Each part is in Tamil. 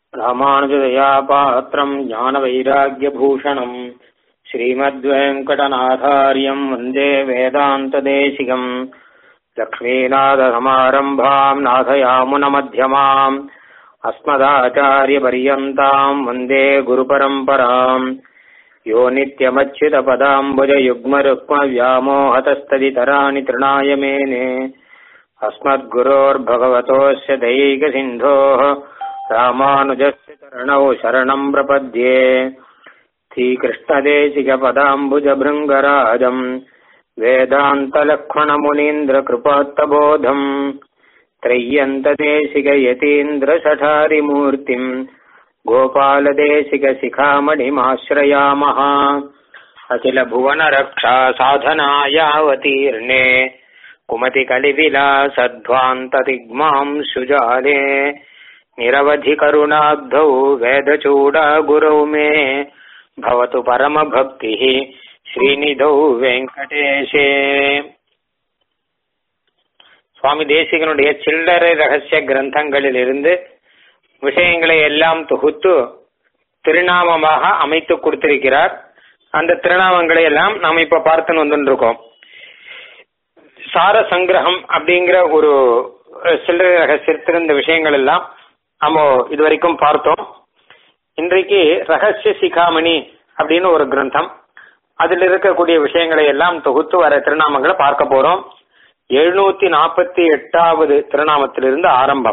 ராமானுஜதயா பாத்திரம் ஞானவைராக்கியபூஷணம் ஸ்ரீமத்வேங்கடநாதாரியம் வந்தே வேதாந்ததேசிகம் லக்ஷ்மீநாதசமாரம்பாம் நாதயாமுனமध्यமாம் अस्मदाचार्यपर्यन्ताम् वन्दे गुरुपरम्पराम् यो नित्यमच्युतपदाम्बुजयुग्मरुक्मव्यामोहतस्तदितराणि तृणाय मेने अस्मद्गुरोर्भगवतोऽस्य दैकसिन्धोः रामानुजस्य चरणौ शरणम् प्रपद्ये श्रीकृष्णदेशिकपदाम्बुजभृङ्गराजम् वेदान्तलक्ष्मणमुनीन्द्रकृपात्तबोधम् त्रय्यन्तदेशिकयतीन्द्रशठारिमूर्तिम् गोपालदेशिकशिखामणिमाश्रयामः अखिलभुवनरक्षा साधनायावतीर्णे कुमतिकलिविलासध्वान्ततिग्माम् सुजाले निरवधिकरुणाब्धौ वेदचूडागुरौ मे भवतु परमभक्तिः श्रीनिधौ வெங்கடேஷே சுவாமி தேசிகனுடைய சில்லறை ரகசிய கிரந்தங்களிலிருந்து விஷயங்களை எல்லாம் தொகுத்து திருநாமமாக அமைத்து கொடுத்திருக்கிறார் அந்த திருநாமங்களை எல்லாம் நாம் இப்ப பார்த்துன்னு வந்துருக்கோம் சார சங்கிரகம் அப்படிங்கிற ஒரு சில்லறை ரகசியத்தில் இந்த விஷயங்கள் எல்லாம் நம்ம இதுவரைக்கும் பார்த்தோம் இன்றைக்கு ரகசிய சிகாமணி அப்படின்னு ஒரு கிரந்தம் அதில் இருக்கக்கூடிய விஷயங்களை எல்லாம் தொகுத்து வர திருநாமங்களை பார்க்க போறோம் எழுநூத்தி நாற்பத்தி எட்டாவது திருநாமத்திலிருந்து ஆரம்பம்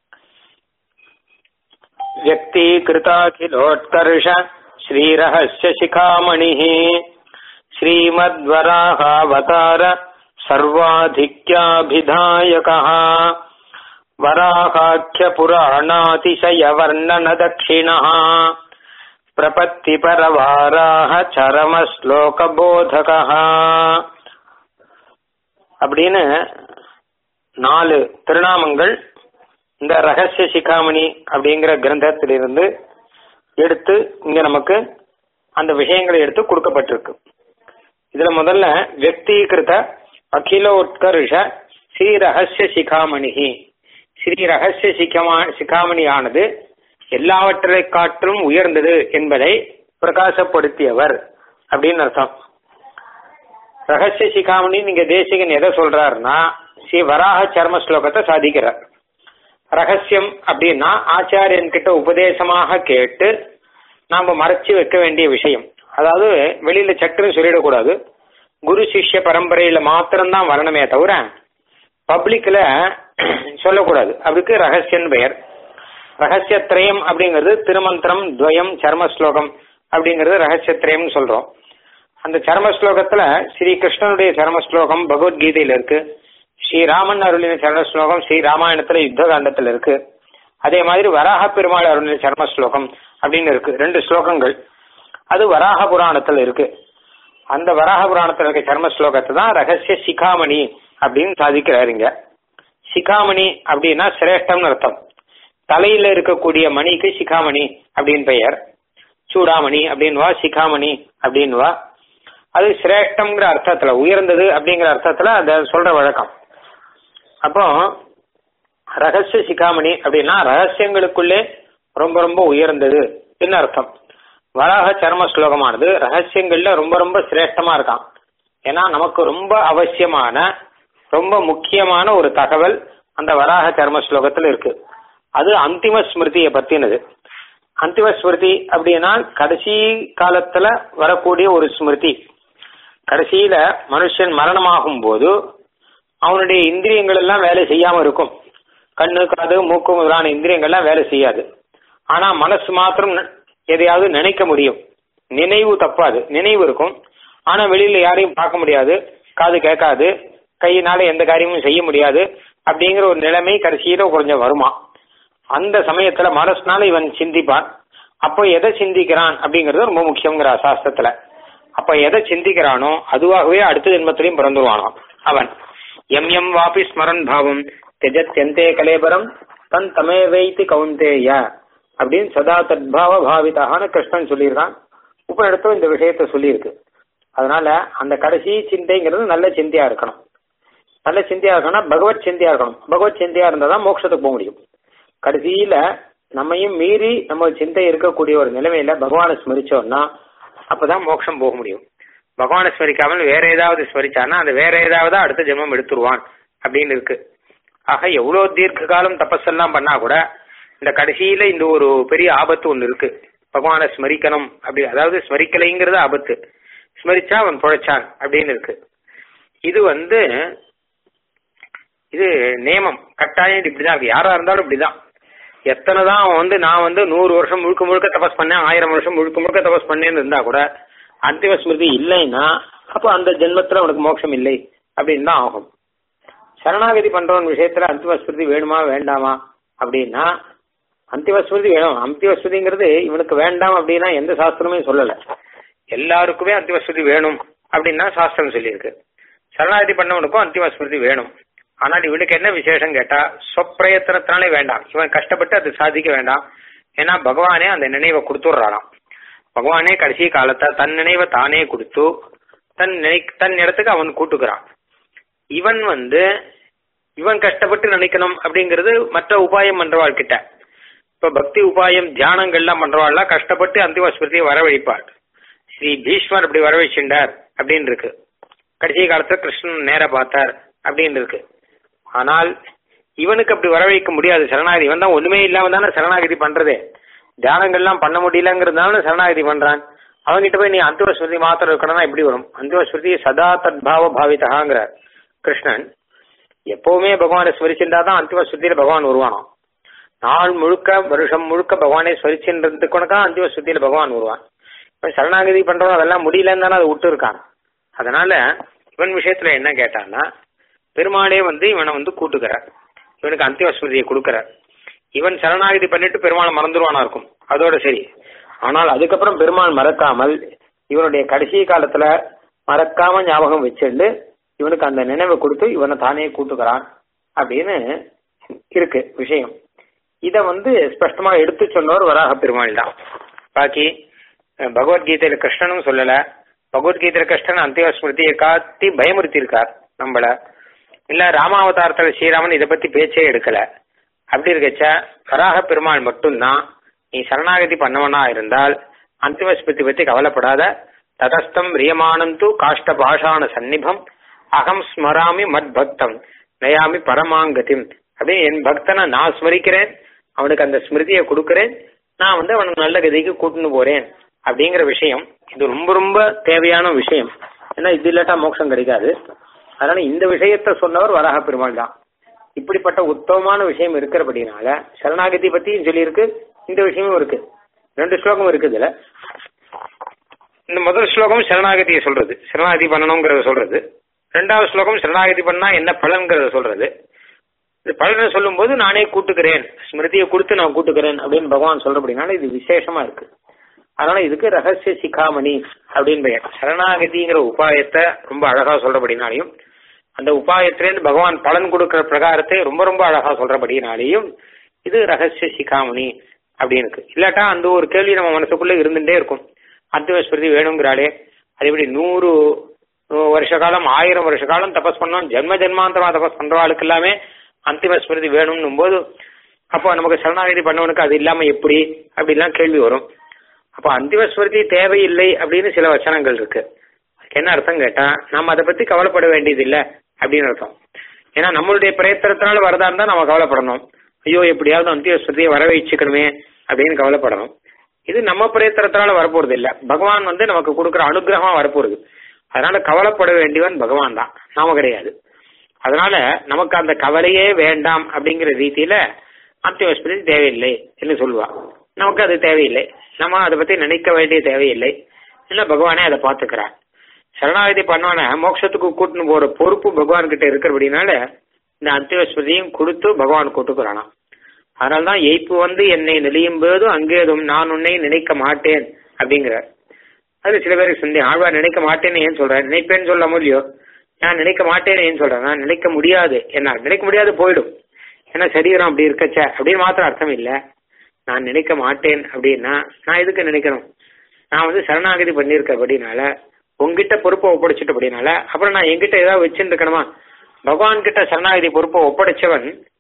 வியக்தி கிருதாகிலோத்கர்ஷ ஸ்ரீரகசிய சிகாமணி ஸ்ரீமத்வராகாவதார சர்வாதிக்யாபிதாயக வராகாக்கிய புராணாதிசய வர்ணன தட்சிண பிரபத்தி பரவாராக சரம ஸ்லோக போதக அப்படின்னு நாலு திருநாமங்கள் இந்த ரகசிய சிகாமணி அப்படிங்கிற கிரந்தத்திலிருந்து எடுத்து இங்க நமக்கு அந்த விஷயங்களை எடுத்து கொடுக்கப்பட்டிருக்கு இதுல முதல்ல வியக்தீகிருத அகிலோத்கர்ஷ ஸ்ரீ ரகசிய சிகாமணி ஸ்ரீ ரகசிய சிகமா சிகாமணியானது எல்லாவற்றை காற்றும் உயர்ந்தது என்பதை பிரகாசப்படுத்தியவர் அப்படின்னு அர்த்தம் ரகசிய சிகாமணி நீங்க தேசிகன் எதை சொல்றாருன்னா ஸ்ரீ வராக சர்ம ஸ்லோகத்தை சாதிக்கிறார் ரகசியம் அப்படின்னா ஆச்சாரியன் கிட்ட உபதேசமாக கேட்டு நாம மறைச்சு வைக்க வேண்டிய விஷயம் அதாவது வெளியில சட்டுன்னு சொல்லிடக்கூடாது குரு சிஷ்ய பரம்பரையில மாத்திரம்தான் வரணுமே தவிர பப்ளிக்ல சொல்லக்கூடாது அதுக்கு ரகசியன் பெயர் ரகசியத்ரயம் அப்படிங்கிறது திருமந்திரம் துவயம் சர்ம ஸ்லோகம் அப்படிங்கிறது ரகசியத்ரயம்னு சொல்றோம் அந்த சர்ம ஸ்லோகத்துல ஸ்ரீ கிருஷ்ணனுடைய சர்ம ஸ்லோகம் பகவத்கீதையில இருக்கு ஸ்ரீராமன் அருளின சர்ம ஸ்லோகம் ஸ்ரீ ராமாயணத்துல யுத்த காண்டத்துல இருக்கு அதே மாதிரி வராக பெருமாள் அருளின சர்ம ஸ்லோகம் அப்படின்னு இருக்கு ரெண்டு ஸ்லோகங்கள் அது வராக புராணத்துல இருக்கு அந்த வராக புராணத்துல இருக்க சர்ம ஸ்லோகத்தை தான் ரகசிய சிகாமணி அப்படின்னு சாதிக்கிறாருங்க சிகாமணி அப்படின்னா சிரேஷ்டம்னு அர்த்தம் தலையில இருக்கக்கூடிய மணிக்கு சிகாமணி அப்படின்னு பெயர் சூடாமணி அப்படின்வா சிகாமணி அப்படின்வா அது சிரேஷ்டம்ங்கிற அர்த்தத்துல உயர்ந்தது அப்படிங்கிற அர்த்தத்துல அதை சொல்ற வழக்கம் அப்போ ரகசிய சிகாமணி அப்படின்னா ரகசியங்களுக்குள்ளே ரொம்ப ரொம்ப உயர்ந்தது என்ன அர்த்தம் வராக சர்ம ஸ்லோகமானது ரகசியங்கள்ல ரொம்ப ரொம்ப சிரேஷ்டமா இருக்கான் ஏன்னா நமக்கு ரொம்ப அவசியமான ரொம்ப முக்கியமான ஒரு தகவல் அந்த வராக சர்ம ஸ்லோகத்துல இருக்கு அது அந்திம ஸ்மிருதியை பத்தினது அந்திம ஸ்மிருதி அப்படின்னா கடைசி காலத்துல வரக்கூடிய ஒரு ஸ்மிருதி கடைசியில மனுஷன் மரணமாகும் போது அவனுடைய இந்திரியங்கள் எல்லாம் வேலை செய்யாம இருக்கும் கண்ணு காது மூக்கு முதலான இந்திரியங்கள்லாம் வேலை செய்யாது ஆனா மனசு மாத்திரம் எதையாவது நினைக்க முடியும் நினைவு தப்பாது நினைவு இருக்கும் ஆனா வெளியில யாரையும் பார்க்க முடியாது காது கேட்காது கையினால எந்த காரியமும் செய்ய முடியாது அப்படிங்கிற ஒரு நிலைமை கடைசியில கொஞ்சம் வருமா அந்த சமயத்துல மனசுனால இவன் சிந்திப்பான் அப்போ எதை சிந்திக்கிறான் அப்படிங்கறது ரொம்ப முக்கியங்கிற சாஸ்திரத்துல அப்ப எதை சிந்திக்கிறானோ அதுவாகவே அடுத்த ஜென்மத்திலையும் பிறந்துருவானோ அவன் எம் எம் வாபி ஸ்மரன் பாவம் தெஜத்யந்தே கலேபரம் தன் தமே வைத்து கவுந்தேய அப்படின்னு சதா தத்பாவ பாவிதான்னு கிருஷ்ணன் சொல்லியிருக்கான் இப்ப இடத்துல இந்த விஷயத்த சொல்லியிருக்கு அதனால அந்த கடைசி சிந்தைங்கிறது நல்ல சிந்தையா இருக்கணும் நல்ல சிந்தையா இருக்கணும்னா பகவத் சிந்தையா இருக்கணும் பகவத் சிந்தையா இருந்தா தான் மோட்சத்துக்கு போக முடியும் கடைசியில நம்மையும் மீறி நம்ம சிந்தை இருக்கக்கூடிய ஒரு நிலைமையில பகவானை ஸ்மரிச்சோம்னா அப்பதான் மோட்சம் போக முடியும் பகவானை ஸ்மரிக்காமல் வேற ஏதாவது ஸ்மரிச்சான்னா அந்த வேற ஏதாவது அடுத்த ஜென்மம் எடுத்துருவான் அப்படின்னு இருக்கு ஆக எவ்வளவு தீர்க்க காலம் தபஸெல்லாம் பண்ணா கூட இந்த கடைசியில இந்த ஒரு பெரிய ஆபத்து ஒண்ணு இருக்கு பகவானை ஸ்மரிக்கணும் அப்படி அதாவது ஸ்மரிக்கலைங்கிறது ஆபத்து ஸ்மரிச்சா அவன் புழைச்சான் அப்படின்னு இருக்கு இது வந்து இது நியமம் கட்டாயம் இது இப்படிதான் இருக்கு யாரா இருந்தாலும் இப்படிதான் எத்தனை தான் அவன் வந்து நான் வந்து நூறு வருஷம் முழுக்க முழுக்க தபஸ் பண்ணேன் ஆயிரம் வருஷம் முழுக்க முழுக்க தபஸ் பண்ணேன்னு இருந்தா கூட அந்திம ஸ்மிருதி இல்லைன்னா அப்போ அந்த ஜென்மத்துல அவனுக்கு மோட்சம் இல்லை அப்படின்னு தான் ஆகும் சரணாகதி பண்றவன் விஷயத்துல அந்திம ஸ்மிருதி வேணுமா வேண்டாமா அப்படின்னா அந்திம ஸ்மிருதி வேணும் அந்திம ஸ்மிருதிங்கிறது இவனுக்கு வேண்டாம் அப்படின்னா எந்த சாஸ்திரமே சொல்லல எல்லாருக்குமே அந்திம ஸ்மிருதி வேணும் அப்படின்னா சாஸ்திரம் சொல்லியிருக்கு சரணாகதி பண்ணவனுக்கும் அந்திம ஸ்மிருதி வேணும் ஆனால் இவனுக்கு என்ன விசேஷம் கேட்டா சொப்பிரயத்தனத்தினாலே வேண்டாம் இவன் கஷ்டப்பட்டு அது சாதிக்க வேண்டாம் ஏன்னா பகவானே அந்த நினைவை கொடுத்துடுறானாம் பகவானே கடைசி காலத்தை தன் நினைவை தானே கொடுத்து தன் நினை தன் இடத்துக்கு அவன் கூட்டுக்கிறான் இவன் வந்து இவன் கஷ்டப்பட்டு நினைக்கணும் அப்படிங்கிறது மற்ற உபாயம் பண்றவாள் கிட்ட இப்ப பக்தி உபாயம் தியானங்கள்லாம் பண்றவாள்லாம் கஷ்டப்பட்டு அந்திம ஸ்மிருதியை வரவழைப்பாள் ஸ்ரீ பீஷ்மர் அப்படி வரவழைச்சுண்டார் அப்படின்னு இருக்கு கடைசி காலத்துல கிருஷ்ணன் நேர பார்த்தார் அப்படின்னு இருக்கு ஆனால் இவனுக்கு அப்படி வரவழைக்க முடியாது சரணாகதி இவன் தான் ஒண்ணுமே இல்லாம தானே சரணாகதி பண்றதே தியானங்கள்லாம் பண்ண முடியலங்கிறதுனால சரணாகதி பண்றான் அவன்கிட்ட போய் நீ அந்திம ஸ்மிருதி மாத்திரம் இருக்கணும்னா எப்படி வரும் அந்திம ஸ்மிருதி சதா தத்பாவ பாவிதகாங்கிறார் கிருஷ்ணன் எப்பவுமே பகவானை ஸ்மரிச்சிருந்தா தான் அந்திம ஸ்மிருதியில பகவான் வருவானாம் நாள் முழுக்க வருஷம் முழுக்க பகவானை ஸ்மரிச்சுன்றதுக்கு அந்திம ஸ்மிருதியில பகவான் வருவான் இப்ப சரணாகதி பண்றவன் அதெல்லாம் முடியலன்னு தானே அதை விட்டு இருக்கான் அதனால இவன் விஷயத்துல என்ன கேட்டான்னா பெருமாளே வந்து இவனை வந்து கூட்டுக்கிறார் இவனுக்கு அந்திம ஸ்மிருதியை கொடுக்கிறார் இவன் சரணாகதி பண்ணிட்டு பெருமாள் மறந்துடுவானா இருக்கும் அதோட சரி ஆனால் அதுக்கப்புறம் பெருமாள் மறக்காமல் இவனுடைய கடைசி காலத்துல மறக்காம ஞாபகம் வச்சிருந்து இவனுக்கு அந்த நினைவை கொடுத்து இவனை தானே கூட்டுக்கிறான் அப்படின்னு இருக்கு விஷயம் இத வந்து ஸ்பஷ்டமா எடுத்து சொன்னவர் வராக பெருமாள் தான் பாக்கி பகவத்கீதையில கிருஷ்ணனும் சொல்லல பகவத்கீதையில கிருஷ்ணன் அந்திம ஸ்மிருதியை காத்தி பயமுறுத்தி இருக்கார் நம்மள இல்ல ராமாவதாரத்துல ஸ்ரீராமன் இதை பத்தி பேச்சே எடுக்கல அப்படி இருக்கச்ச வராக பெருமாள் மட்டும்தான் நீ சரணாகதி பண்ணவனா இருந்தால் அந்திம ஸ்மிருதி பத்தி கவலைப்படாத ததஸ்தம் ரியமானம் தூ காஷ்ட பாஷான சந்நிபம் அகம் ஸ்மராமி மத் பக்தம் நயாமி பரமாங்கதிம் அப்படியே என் பக்தனை நான் ஸ்மரிக்கிறேன் அவனுக்கு அந்த ஸ்மிருதியை கொடுக்கிறேன் நான் வந்து அவனை நல்ல கதிக்கு கூட்டுன்னு போறேன் அப்படிங்கிற விஷயம் இது ரொம்ப ரொம்ப தேவையான விஷயம் ஏன்னா இது இல்லாட்டா மோட்சம் கிடைக்காது அதனால இந்த விஷயத்த சொன்னவர் வராக பெருமாள் தான் இப்படிப்பட்ட உத்தமமான விஷயம் இருக்கிறபடினால சரணாகதி பத்தியும் சொல்லியிருக்கு இந்த விஷயமும் இருக்கு ரெண்டு ஸ்லோகம் இருக்கு இதுல இந்த முதல் ஸ்லோகம் சரணாகதியை சொல்றது சரணாகதி பண்ணணுங்கிறத சொல்றது ரெண்டாவது ஸ்லோகம் சரணாகதி பண்ணா என்ன பலன்கிறத சொல்றது இந்த பலனை சொல்லும்போது நானே கூட்டுக்கிறேன் ஸ்மிருதியை கொடுத்து நான் கூட்டுக்கிறேன் அப்படின்னு பகவான் சொல்றபடினால இது விசேஷமா இருக்கு அதனால இதுக்கு ரகசிய சிகாமணி அப்படின்னு பெயர் சரணாகதிங்கிற உபாயத்தை ரொம்ப அழகா சொல்றபடினாலையும் அந்த உபாயத்திலேருந்து பகவான் பலன் கொடுக்கிற பிரகாரத்தை ரொம்ப ரொம்ப அழகா சொல்றபடினாலேயும் இது ரகசிய சிகாமணி அப்படின்னு இருக்கு இல்லாட்டா அந்த ஒரு கேள்வி நம்ம மனசுக்குள்ள இருந்துட்டே இருக்கும் அந்திம ஸ்மிருதி வேணுங்கிறாளே அது எப்படி நூறு வருஷ காலம் ஆயிரம் வருஷ காலம் தபஸ் பண்ணோம் ஜென்ம ஜென்மாந்தரமா தபஸ் பண்றவாளுக்கு எல்லாமே அந்திம ஸ்மிருதி வேணும்னும் போது அப்போ நமக்கு சரணாகதி பண்ணவனுக்கு அது இல்லாம எப்படி அப்படிலாம் கேள்வி வரும் அப்போ அந்திம ஸ்மிருதி தேவையில்லை அப்படின்னு சில வச்சனங்கள் இருக்கு அதுக்கு என்ன அர்த்தம் கேட்டா நம்ம அதை பத்தி கவலைப்பட வேண்டியது இல்லை அப்படின்னு அர்த்தம் ஏன்னா நம்மளுடைய பிரயத்தனத்தினால வரதா இருந்தா நம்ம கவலைப்படணும் ஐயோ எப்படியாவது அந்திம ஸ்மிருதியை வர வச்சுக்கணுமே அப்படின்னு கவலைப்படணும் இது நம்ம பிரயத்தனத்தினால வரப்போறது இல்ல பகவான் வந்து நமக்கு கொடுக்குற அனுகிரகமா வரப்போறது அதனால கவலைப்பட வேண்டியவன் பகவான் தான் நாம கிடையாது அதனால நமக்கு அந்த கவலையே வேண்டாம் அப்படிங்கிற ரீதியில அந்திம ஸ்மிருதி தேவையில்லை என்று சொல்லுவா நமக்கு அது தேவையில்லை நம்ம அதை பத்தி நினைக்க வேண்டிய தேவையில்லை இல்ல பகவானே அதை பாத்துக்கிறார் சரணாகதி பண்ணவன மோட்சத்துக்கு கூட்டின்னு போற பொறுப்பு பகவான் கிட்ட இருக்கிறபடினால இந்த அந்திம ஸ்மிருதியும் கொடுத்து பகவான் கூட்டுக்கிறானா அதனால்தான் எய்ப்பு வந்து என்னை நெளியும் போது அங்கேதும் நான் உன்னை நினைக்க மாட்டேன் அப்படிங்கிறார் அது சில பேருக்கு சந்தேகம் ஆழ்வார் நினைக்க மாட்டேன்னு ஏன் சொல்றேன் நினைப்பேன்னு சொல்ல முடியும் நான் நினைக்க மாட்டேன்னு ஏன் சொல்றேன் நான் நினைக்க முடியாது என்ன நினைக்க முடியாது போயிடும் ஏன்னா சரீரம் அப்படி இருக்கச்ச அப்படின்னு மாத்திரம் அர்த்தம் இல்லை நான் நினைக்க மாட்டேன் அப்படின்னா நான் எதுக்கு நினைக்கணும் நான் வந்து சரணாகதி பண்ணியிருக்கபடினால உங்ககிட்ட பொறுப்பை ஒப்படைச்சிட்டபடினால அப்புறம் நான் என்கிட்ட ஏதாவது வச்சுட்டு இருக்கணுமா பகவான் கிட்ட சரணாகதி பொறுப்பை ஒப்படைச்சவன்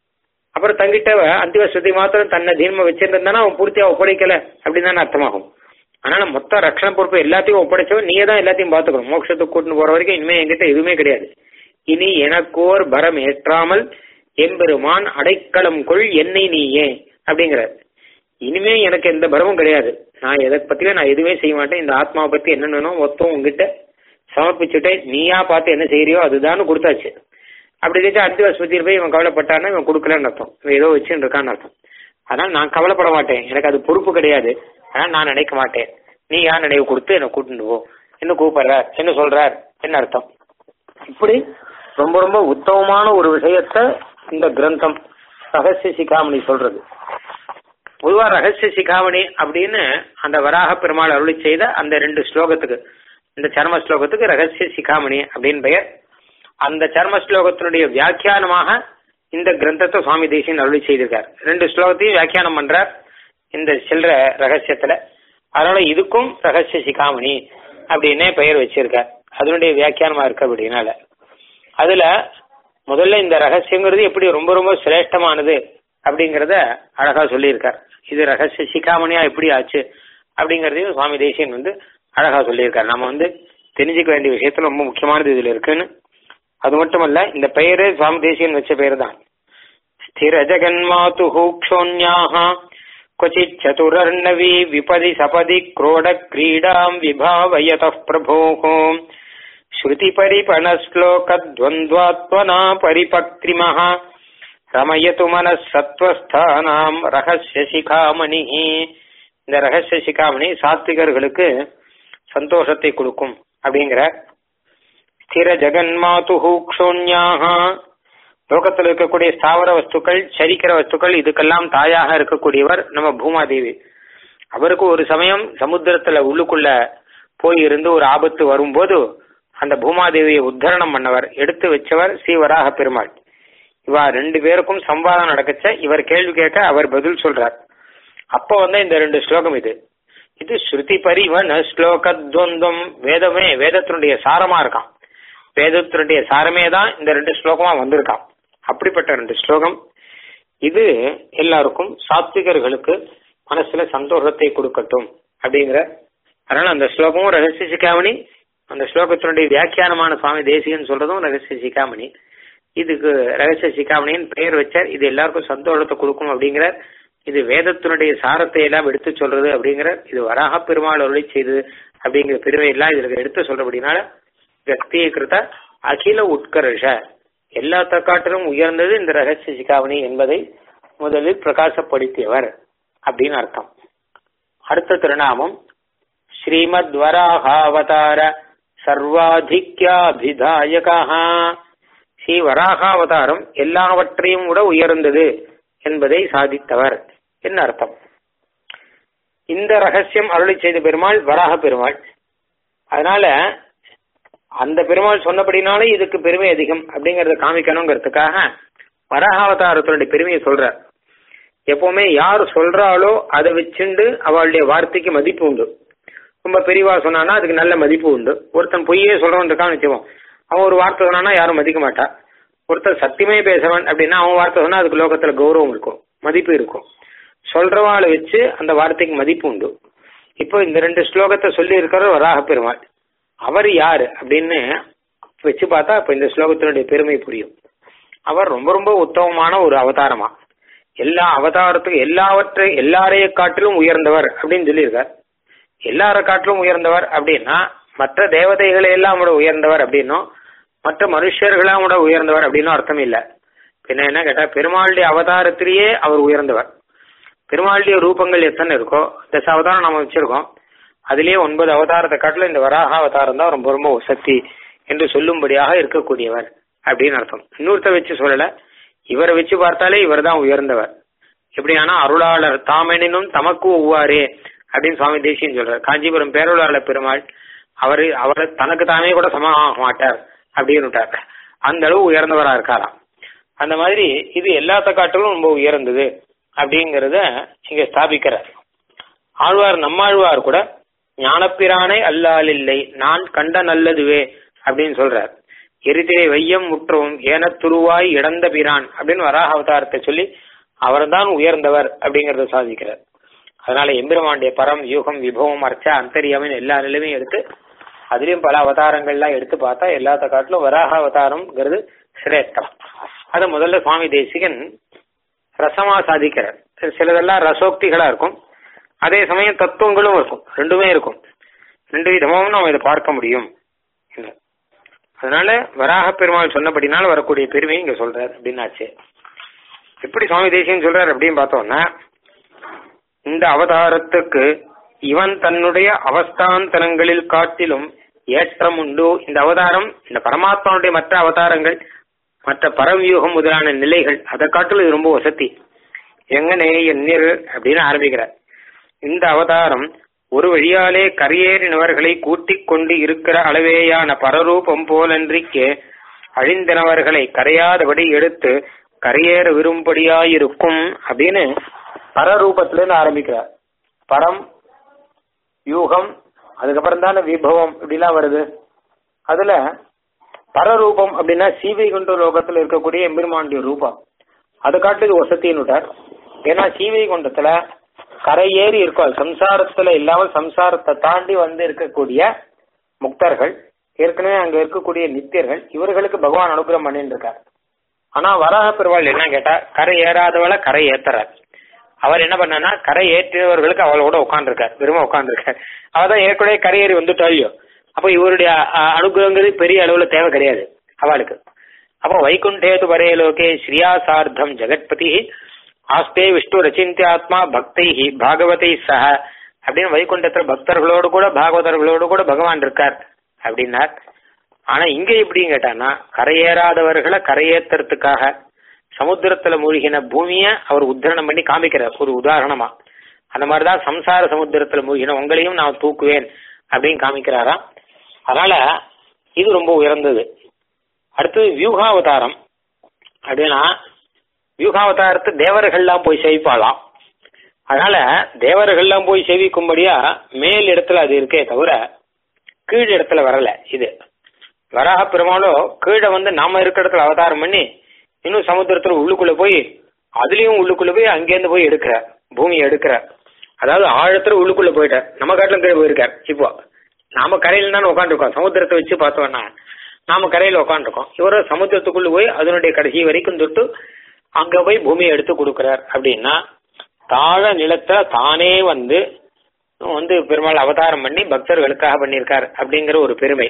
அப்புறம் தங்கிட்ட அந்திவசதி மாத்திரம் தன்னை தீர்ம வச்சிருந்தானா அவன் பூர்த்தியா ஒப்படைக்கல அப்படின்னு தானே அர்த்தமாகும் அதனால மொத்த ரక్షణ பொறுப்பு எல்லாத்தையும் ஒப்படைச்சவன் நீயே தான் எல்லாத்தையும் பாத்துக்கணும் மோட்சத்துக்கு கூட்டின்னு போற வரைக்கும் இனிமே என்கிட்ட எதுவுமே கிடையாது இனி எனக்கோர் பரம் ஏற்றாமல் எம்பெருமான் அடைக்கலம் கொள் என்னை நீயே அப்படிங்கிறார் இனிமே எனக்கு எந்த பரமும் கிடையாது நான் எதை பத்தியும் நான் எதுவுமே செய்ய மாட்டேன் இந்த ஆத்மாவை பத்தி என்ன வேணும் மொத்தம் உங்ககிட்ட சமர்ப்பிச்சுட்டு நீயா பார்த்து என்ன செய்யறியோ அதுதான் கொடுத்தாச்சு அப்படி இருந்துச்சு அந்திவஸ்பதியில் போய் இவன் கவலைப்பட்டான்னா இவன் கொடுக்கலன்னு அர்த்தம் இவன் ஏதோ வச்சுன்னு இருக்கான்னு அர்த்தம் அதனால நான் கவலைப்பட மாட்டேன் எனக்கு அது பொறுப்பு கிடையாது அதனால நான் நினைக்க மாட்டேன் நீ யார் நினைவு கொடுத்து என்னை கூட்டிட்டு போ என்ன கூப்பிடுறார் என்ன சொல்றார் என்ன அர்த்தம் இப்படி ரொம்ப ரொம்ப உத்தமமான ஒரு விஷயத்த இந்த கிரந்தம் ரகசிய சிகாமணி சொல்றது பொதுவா ரகசிய சிகாமணி அப்படின்னு அந்த வராக பெருமாள் அருளி செய்த அந்த ரெண்டு ஸ்லோகத்துக்கு இந்த சர்ம ஸ்லோகத்துக்கு ரகசிய சிகாமணி அப்படின்னு பெயர் அந்த சர்ம ஸ்லோகத்தினுடைய வியாக்கியானமாக இந்த கிரந்தத்தை சுவாமி தேசியன் அருளி செய்திருக்கார் ரெண்டு ஸ்லோகத்தையும் வியாக்கியானம் பண்றார் இந்த சில்ற ரகசியத்துல அதனால இதுக்கும் ரகசிய சிகாமணி அப்படின்னே பெயர் வச்சிருக்கார் அதனுடைய வியாக்கியானமா இருக்கு அப்படின்னால அதுல முதல்ல இந்த ரகசியங்கிறது எப்படி ரொம்ப ரொம்ப சிரேஷ்டமானது அப்படிங்கறத அழகா சொல்லியிருக்கார் இது ரகசிய சிகாமணியா எப்படி ஆச்சு அப்படிங்கறதையும் சுவாமி தேசியன் வந்து அழகா சொல்லியிருக்கார் நம்ம வந்து தெரிஞ்சுக்க வேண்டிய விஷயத்துல ரொம்ப முக்கியமானது இதுல இருக்குன்னு அது மட்டுமல்ல இந்த பெயரே சுவாமி தேசியன் வச்ச பெயர் தான் ஸ்திர ஜெகன்மாது க்ஷோன்யாக क्वचित् चतुरर्णवी विपदि सपदि क्रोड क्रीडाम् विभावयतः प्रभोः श्रुतिपरिपणश्लोकद्वन्द्वात्मना परिपक्तिमः ரமயத்து மனஸ் சத்வஸ்தானாம் ரகசிய சிகாமணி இந்த ரகசிய சிகாமணி சாத்விகர்களுக்கு சந்தோஷத்தை கொடுக்கும் அப்படிங்கிற ஸ்திர ஜெகன்மாது க்ஷோன்யாக லோகத்தில் இருக்கக்கூடிய ஸ்தாவர வஸ்துக்கள் சரிக்கிற வஸ்துக்கள் இதுக்கெல்லாம் தாயாக இருக்கக்கூடியவர் நம்ம பூமாதேவி அவருக்கு ஒரு சமயம் சமுத்திரத்துல உள்ளுக்குள்ள போய் இருந்து ஒரு ஆபத்து வரும்போது அந்த பூமாதேவியை உத்தரணம் பண்ணவர் எடுத்து வச்சவர் ஸ்ரீ வராக பெருமாள் இவா ரெண்டு பேருக்கும் சம்வாதம் நடக்கச்ச இவர் கேள்வி கேட்க அவர் பதில் சொல்றார் அப்போ வந்து இந்த ரெண்டு ஸ்லோகம் இது இது ஸ்ருதி பரிவன ஸ்லோகத்வந்தம் வேதமே வேதத்தினுடைய சாரமா இருக்கான் வேதத்தினுடைய சாரமே தான் இந்த ரெண்டு ஸ்லோகமா வந்திருக்கான் அப்படிப்பட்ட ரெண்டு ஸ்லோகம் இது எல்லாருக்கும் சாத்விகர்களுக்கு மனசுல சந்தோஷத்தை கொடுக்கட்டும் அப்படிங்கிற அதனால அந்த ஸ்லோகமும் ரகசிய சிக்காமணி அந்த ஸ்லோகத்தினுடைய வியாக்கியானமான சுவாமி தேசிகன் சொல்றதும் ரகசிய சிக்காமணி இதுக்கு ரகசிய சிக்காமணின்னு பெயர் வச்சார் இது எல்லாருக்கும் சந்தோஷத்தை கொடுக்கும் அப்படிங்கிற இது வேதத்தினுடைய சாரத்தை எல்லாம் எடுத்து சொல்றது அப்படிங்கிற இது வராக பெருமாள் அருளை செய்தது அப்படிங்கிற பெருமை எல்லாம் இதுல எடுத்து சொல்றபடினால வியக்தீகிருத அகில உட்கர்ஷ எல்லாத்த காட்டிலும் உயர்ந்தது இந்த ரகசிய சிகாமணி என்பதை முதலில் பிரகாசப்படுத்தியவர் அப்படின்னு அர்த்தம் அடுத்த திருநாமம் ஸ்ரீமத் வராகாவதார சர்வாதிக்யாபிதாயகா ஸ்ரீ வராகாவதாரம் எல்லாவற்றையும் விட உயர்ந்தது என்பதை சாதித்தவர் என்ன அர்த்தம் இந்த ரகசியம் அருளை செய்த பெருமாள் வராக பெருமாள் அதனால அந்த பெருமாள் சொன்னபடினாலே இதுக்கு பெருமை அதிகம் அப்படிங்கறத காமிக்கணுங்கிறதுக்காக வராகாவதாரத்தினுடைய பெருமையை சொல்றார் எப்பவுமே யார் சொல்றாளோ அதை வச்சுண்டு அவளுடைய வார்த்தைக்கு மதிப்பு உண்டு ரொம்ப பெரியவா சொன்னானா அதுக்கு நல்ல மதிப்பு உண்டு ஒருத்தன் பொய்யே சொல்றவன் இருக்கான்னு வச்சுக்கோம் அவன் ஒரு வார்த்தை சொன்னானா யாரும் மதிக்க மாட்டா ஒருத்தர் சத்தியமே பேசுறவன் அப்படின்னா அவன் வார்த்தை சொன்னா அதுக்கு லோகத்துல கௌரவம் இருக்கும் மதிப்பு இருக்கும் சொல்றவாளை வச்சு அந்த வார்த்தைக்கு மதிப்பு உண்டு இப்போ இந்த ரெண்டு ஸ்லோகத்தை சொல்லி இருக்கிற வராக பெருமாள் அவர் யாரு அப்படின்னு வச்சு பார்த்தா இப்ப இந்த ஸ்லோகத்தினுடைய பெருமை புரியும் அவர் ரொம்ப ரொம்ப உத்தமமான ஒரு அவதாரமா எல்லா அவதாரத்துக்கும் எல்லாவற்றை எல்லாரைய காட்டிலும் உயர்ந்தவர் அப்படின்னு சொல்லியிருக்கார் எல்லார காட்டிலும் உயர்ந்தவர் அப்படின்னா மற்ற தேவதைகளை எல்லாம் விட உயர்ந்தவர் அப்படின்னும் மற்ற மனுஷர்களாம் விட உயர்ந்தவர் அப்படின்னும் அர்த்தம் இல்ல பின்ன என்ன கேட்டா பெருமாளுடைய அவதாரத்திலேயே அவர் உயர்ந்தவர் பெருமாளுடைய ரூபங்கள் எத்தனை இருக்கோ தச அவதாரம் நம்ம வச்சிருக்கோம் அதிலேயே ஒன்பது அவதாரத்தை காட்டிலும் இந்த வராக அவதாரம் தான் ரொம்ப ரொம்ப சக்தி என்று சொல்லும்படியாக இருக்கக்கூடியவர் அப்படின்னு அர்த்தம் இன்னொருத்த வச்சு சொல்லல இவரை வச்சு பார்த்தாலே இவர் தான் உயர்ந்தவர் எப்படியானா அருளாளர் தாமெனினும் தமக்கு ஒவ்வாறே அப்படின்னு சுவாமி தேசியன் சொல்றார் காஞ்சிபுரம் பேரருளாளர் பெருமாள் அவரு அவரை தனக்கு தானே கூட சமமாக மாட்டார் அப்படின்னு அந்த அளவு உயர்ந்தவரா இருக்காராம் அந்த மாதிரி இது எல்லாத்த காட்டிலும் ரொம்ப உயர்ந்தது அப்படிங்கறத இங்க ஸ்தாபிக்கிறார் ஆழ்வார் நம்மாழ்வார் கூட ஞானப்பிரானே அல்லால் இல்லை நான் கண்ட நல்லதுவே அப்படின்னு சொல்றார் எரிதிரை வையம் முற்றவும் ஏன துருவாய் இடந்த பிரான் அப்படின்னு வராக அவதாரத்தை சொல்லி அவர்தான் உயர்ந்தவர் அப்படிங்கறத சாதிக்கிறார் அதனால எம்பெருமானுடைய பரம் யூகம் விபவம் அர்ச்சா அந்தரியாமின் எல்லா நிலைமையும் எடுத்து அதுலயும் பல அவதாரங்கள்லாம் எடுத்து பார்த்தா எல்லாத்த காட்டிலும் வராக அவதாரம்ங்கிறது சிரேஷ்டம் அத முதல்ல சுவாமி தேசிகன் ரசமா சாதிக்கிறார் சிலதெல்லாம் ரசோக்திகளா இருக்கும் அதே சமயம் தத்துவங்களும் இருக்கும் ரெண்டுமே இருக்கும் ரெண்டு விதமாவும் நம்ம இதை பார்க்க முடியும் என்று. அதனால வராக பெருமாள் சொன்னபடினால வரக்கூடிய பெருமையை இங்க சொல்றார் அப்படின்னாச்சு எப்படி சுவாமி தேசியம் சொல்றார் அப்படின்னு பார்த்தோம்னா இந்த அவதாரத்துக்கு இவன் தன்னுடைய அவஸ்தாந்தரங்களில் காட்டிலும் ஏற்றம் உண்டு இந்த அவதாரம் இந்த பரமாத்மாவுடைய மற்ற அவதாரங்கள் மற்ற பரவியூகம் முதலான நிலைகள் அதை காட்டிலும் இது ரொம்ப வசதி எங்கனே எண்ணிர் அப்படின்னு ஆரம்பிக்கிறார் இந்த அவதாரம் ஒரு வழியாலே கரையேறினவர்களை கூட்டிக் கொண்டு இருக்கிற அளவேயான பரரூபம் போலன்றிக்கு அழிந்தனவர்களை கரையாதபடி எடுத்து கரையேற விரும்படியாயிருக்கும் அப்படின்னு பரரூபத்துல இருந்து ஆரம்பிக்கிறார் பரம் யூகம் அதுக்கப்புறம் தானே விபவம் இப்படிலாம் வருது அதுல பரரூபம் அப்படின்னா சீவைகுண்ட லோகத்துல இருக்கக்கூடிய எம்பெருமானுடைய ரூபம் அது காட்டுக்கு வசத்தின்னு விட்டார் ஏன்னா சீவைகுண்டத்துல கரையேறி இருக்கும் சம்சாரத்துல இல்லாமல் சம்சாரத்தை தாண்டி வந்து இருக்கக்கூடிய முக்தர்கள் ஏற்கனவே அங்க இருக்கக்கூடிய நித்தியர்கள் இவர்களுக்கு பகவான் அனுகிரகம் பண்ணிட்டு இருக்கார் ஆனா வராக பெருவாள் என்ன கேட்டா கரை ஏறாதவளை கரை ஏத்துறார் அவர் என்ன பண்ணனா கரை ஏற்றியவர்களுக்கு அவளோட உட்காந்துருக்கார் வெறும உட்காந்துருக்கார் அவள் தான் ஏற்கனவே கரையேறி வந்துட்டாலியோ அப்போ இவருடைய அ- அனுகிரகங்கிறது பெரிய அளவுல தேவை கிடையாது அவளுக்கு அப்போ வைகுண்டேது வரே லோகே ஸ்ரீயா சார்த்தம் ஜெகத்பதி ஆஸ்தே விஷ்ணு ரச்சிந்தியாத்மா பக்தை பாகவதை சஹ அப்படின்னு வைகுண்டத்துல பக்தர்களோடு கூட பாகவதர்களோடு கூட பகவான் இருக்கார் அப்படின்னார் ஆனா இங்க எப்படின்னு கேட்டான்னா கரையேறாதவர்களை கரையேத்துறதுக்காக சமுத்திரத்துல மூழ்கின பூமிய அவர் உத்தரணம் பண்ணி காமிக்கிறார் ஒரு உதாரணமா அந்த மாதிரிதான் சம்சார சமுத்திரத்துல மூழ்கின உங்களையும் நான் தூக்குவேன் அப்படின்னு காமிக்கிறாராம் அதனால இது ரொம்ப உயர்ந்தது அடுத்தது வியூகாவதாரம் அப்படின்னா வியூகாவதாரத்தை தேவர்கள்லாம் போய் சேவிப்பாளாம் அதனால தேவர்கள்லாம் போய் சேவிக்கும்படியா மேல் இடத்துல அது இருக்கே தவிர கீழ் இடத்துல வரல இது வராக பெருமாளோ கீழே வந்து நாம இருக்கிற இடத்துல அவதாரம் பண்ணி இன்னும் சமுத்திரத்துல உள்ளுக்குள்ள போய் அதுலயும் உள்ளுக்குள்ள போய் அங்கேருந்து போய் எடுக்கிறார் பூமியை எடுக்கிறார் அதாவது ஆழத்துல உள்ளுக்குள்ள போயிட்டார் நம்ம காட்டிலும் கீழே போயிருக்கார் இப்போ நாம கரையில தானே உட்காந்துருக்கோம் சமுத்திரத்தை வச்சு பார்த்தோம்னா நாம கரையில உட்காந்துருக்கோம் இவரோ சமுத்திரத்துக்குள்ள போய் அதனுடைய கடைசி வரைக்கும் தொட்டு அங்க போய் பூமியை எடுத்து கொடுக்கிறார் அப்படின்னா தாழ நிலத்துல தானே வந்து வந்து பெருமாள் அவதாரம் பண்ணி பக்தர்களுக்காக பண்ணியிருக்கார் அப்படிங்கிற ஒரு பெருமை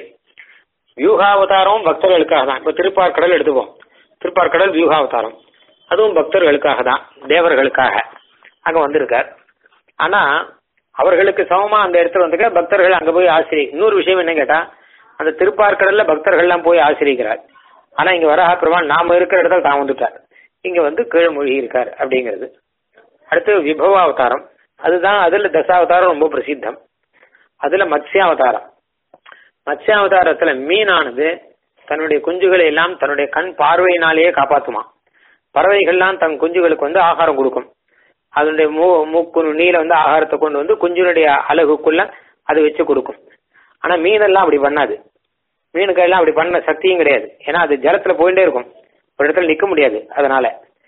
வியூகாவதாரம் பக்தர்களுக்காக தான் இப்ப திருப்பார்கடல் எடுத்துப்போம் திருப்பார்கடல் வியூகாவதாரம் அதுவும் பக்தர்களுக்காக தான் தேவர்களுக்காக அங்க வந்திருக்கார் ஆனா அவர்களுக்கு சமமா அந்த இடத்துல வந்துக்க பக்தர்கள் அங்க போய் ஆசிரி இன்னொரு விஷயம் என்ன கேட்டா அந்த திருப்பார்கடல்ல பக்தர்கள்லாம் போய் ஆசிரிக்கிறார் ஆனா இங்க வராக பெருமாள் நாம இருக்கிற இடத்துல தான் வந்துட்டார் இங்க வந்து கீழ் மொழி இருக்கார் அப்படிங்கிறது அடுத்து விபவ அவதாரம் அதுதான் அதுல தசாவதாரம் ரொம்ப பிரசித்தம் அதுல மத்ஸ்யாவதாரம் மத்ஸ்யாவதாரத்துல மீனானது தன்னுடைய குஞ்சுகளை எல்லாம் தன்னுடைய கண் பார்வையினாலேயே காப்பாத்துமா பறவைகள்லாம் தன் குஞ்சுகளுக்கு வந்து ஆகாரம் கொடுக்கும் அதனுடைய மூ மூக்கு நீல வந்து ஆகாரத்தை கொண்டு வந்து குஞ்சுனுடைய அழகுக்குள்ள அது வச்சு கொடுக்கும் ஆனா மீனெல்லாம் அப்படி பண்ணாது மீனுக்கு எல்லாம் அப்படி பண்ண சக்தியும் கிடையாது ஏன்னா அது ஜலத்துல போயிட்டே இருக்கும் ஒரு இடத்துல நிக்க முடியாது அதனால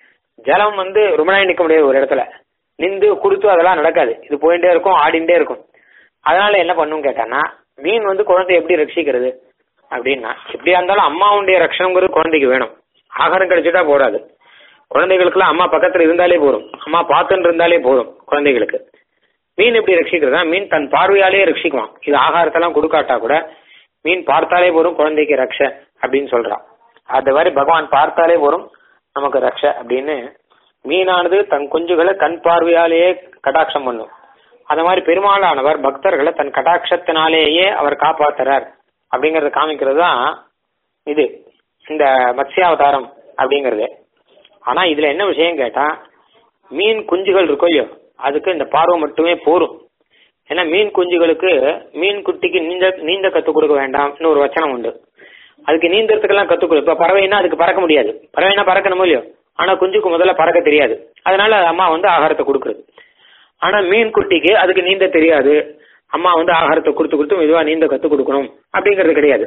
ஜலம் வந்து ரொம்ப நாள் நிக்க முடியாது ஒரு இடத்துல நின்று கொடுத்து அதெல்லாம் நடக்காது இது போயிட்டே இருக்கும் ஆடிண்டே இருக்கும் அதனால என்ன பண்ணும் கேட்டான்னா மீன் வந்து குழந்தை எப்படி ரட்சிக்கிறது அப்படின்னா எப்படியா இருந்தாலும் அம்மாவுடைய ரட்சணங்கிறது குழந்தைக்கு வேணும் ஆகாரம் கிடைச்சிட்டா போடாது குழந்தைகளுக்குலாம் அம்மா பக்கத்துல இருந்தாலே போதும் அம்மா பார்த்துன்னு இருந்தாலே போதும் குழந்தைகளுக்கு மீன் எப்படி ரட்சிக்கிறதா மீன் தன் பார்வையாலேயே ரட்சிக்குவான் இது ஆகாரத்தெல்லாம் கொடுக்காட்டா கூட மீன் பார்த்தாலே போதும் குழந்தைக்கு ரக்ஷ அப்படின்னு சொல்றான் அது மாதிரி பகவான் பார்த்தாலே போதும் நமக்கு ரக்ஷ அப்படின்னு மீனானது தன் குஞ்சுகளை கண் பார்வையாலேயே கடாட்சம் பண்ணும் அந்த மாதிரி பெருமாளானவர் பக்தர்களை தன் கடாட்சத்தினாலேயே அவர் காப்பாத்துறார் அப்படிங்கறத காமிக்கிறது தான் இது இந்த மத்ஸ்யாவதாரம் அப்படிங்கறது ஆனா இதுல என்ன விஷயம் கேட்டா மீன் குஞ்சுகள் இருக்கோ இல்லையோ அதுக்கு இந்த பார்வை மட்டுமே போரும் ஏன்னா மீன் குஞ்சுகளுக்கு மீன் குட்டிக்கு நீந்த நீந்த கத்துக் கொடுக்க வேண்டாம்னு ஒரு வச்சனம் உண்டு அதுக்கு நீந்தறதுக்கெல்லாம் கத்துக் கொடு இப்ப பறவைன்னா அதுக்கு பறக்க முடியாது பறவைனா பறக்கணுமோ இல்லையோ ஆனா குஞ்சுக்கு முதல்ல பறக்க தெரியாது அதனால அம்மா வந்து ஆகாரத்தை கொடுக்குறது ஆனா மீன் குட்டிக்கு அதுக்கு நீந்த தெரியாது அம்மா வந்து ஆகாரத்தை கொடுத்து கொடுத்து மெதுவா நீந்த கத்து கொடுக்கணும் அப்படிங்கிறது கிடையாது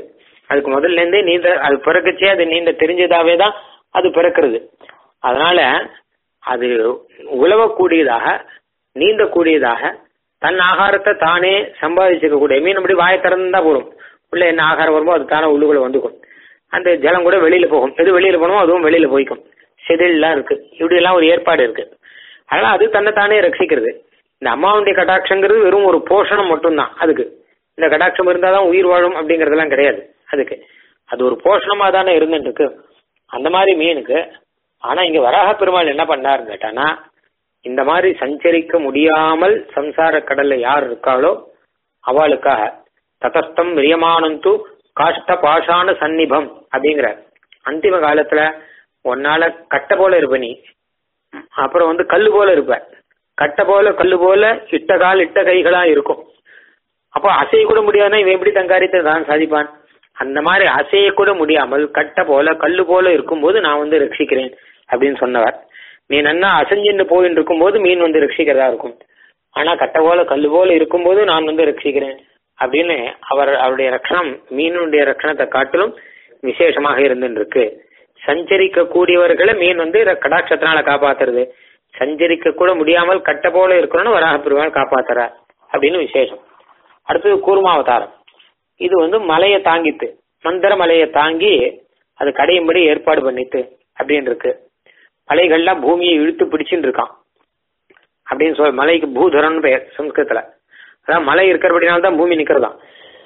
அதுக்கு முதல்ல இருந்தே நீந்த அது பிறக்கச்சே அது நீந்த தெரிஞ்சதாவே தான் அது பிறக்கிறது அதனால அது உழவக்கூடியதாக நீந்தக்கூடியதாக தன் ஆகாரத்தை தானே சம்பாதிச்சுக்க கூடிய மீன் அப்படி வாயை திறந்தா போதும் உள்ள என்ன ஆகாரம் வருமோ அது தானே உள்ளுக்குள்ள வந்துக்கும் அந்த ஜலம் கூட வெளியில போகும் எது வெளியில போகணுமோ அதுவும் வெளியில போய்க்கும் செதில்லாம் இருக்கு இப்படி எல்லாம் ஒரு ஏற்பாடு இருக்கு அதனால அது தன்னை தானே ரட்சிக்கிறது இந்த அம்மாவுடைய கடாட்சங்கிறது வெறும் ஒரு போஷணம் மட்டும்தான் அதுக்கு இந்த கடாட்சம் இருந்தாதான் உயிர் வாழும் அப்படிங்கறதெல்லாம் கிடையாது அதுக்கு அது ஒரு போஷணமா தானே இருந்துட்டு இருக்கு அந்த மாதிரி மீனுக்கு ஆனா இங்க வராக பெருமாள் என்ன பண்ணாருன்னு கேட்டானா இந்த மாதிரி சஞ்சரிக்க முடியாமல் சம்சார கடல்ல யார் இருக்காளோ அவளுக்காக ததஸ்தம் விரியமானந்து காஷ்ட பாஷான சந்நிபம் அப்படிங்கிறார் அந்திம காலத்துல உன்னால கட்டை போல இருப்ப நீ அப்புறம் வந்து கல்லு போல இருப்ப கட்டை போல கல்லு போல இட்ட கால் இட்ட கைகளா இருக்கும் அப்போ அசைய கூட முடியாதுன்னா இவன் எப்படி தன் காரியத்தை தான் சாதிப்பான் அந்த மாதிரி அசைய கூட முடியாமல் கட்டை போல கல்லு போல இருக்கும்போது நான் வந்து ரட்சிக்கிறேன் அப்படின்னு சொன்னவர் நீ நன்னா அசைஞ்சுன்னு போயின்னு இருக்கும்போது மீன் வந்து ரட்சிக்கிறதா இருக்கும் ஆனா கட்டை போல கல்லு போல இருக்கும்போது நான் வந்து ரட்சிக்கிறேன் அப்படின்னு அவர் அவருடைய ரட்சணம் மீனுடைய ரட்சணத்தை காட்டிலும் விசேஷமாக இருந்துட்டு இருக்கு சஞ்சரிக்க கூடியவர்களை மீன் வந்து கடாட்சத்தினால காப்பாத்துறது சஞ்சரிக்க கூட முடியாமல் கட்டை போல இருக்கணும்னு வராக பெருமாள் காப்பாத்துறார் அப்படின்னு விசேஷம் அடுத்தது கூர்மாவதாரம் இது வந்து மலையை தாங்கித்து மந்திர மலையை தாங்கி அது கடையும்படி ஏற்பாடு பண்ணித்து அப்படின்னு இருக்கு மலைகள்லாம் பூமியை இழுத்து பிடிச்சுட்டு இருக்கான் அப்படின்னு சொல் மலைக்கு பூதரன் பெயர் சம்ஸ்கிருதத்துல அதான் மலை இருக்கிறபடினால தான் பூமி நிக்கிறதாம்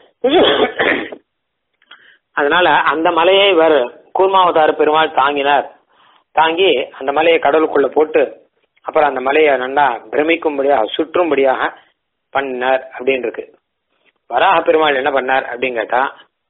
அதனால அந்த மலையை இவர் கூர்மாவதார பெருமாள் தாங்கினார் தாங்கி அந்த மலையை கடலுக்குள்ள போட்டு அப்புறம் அந்த மலையை நல்லா பிரமிக்கும்படியாக சுற்றும்படியாக பண்ணார் அப்படின்னு இருக்கு வராக பெருமாள் என்ன பண்ணார் அப்படின்னு கேட்டா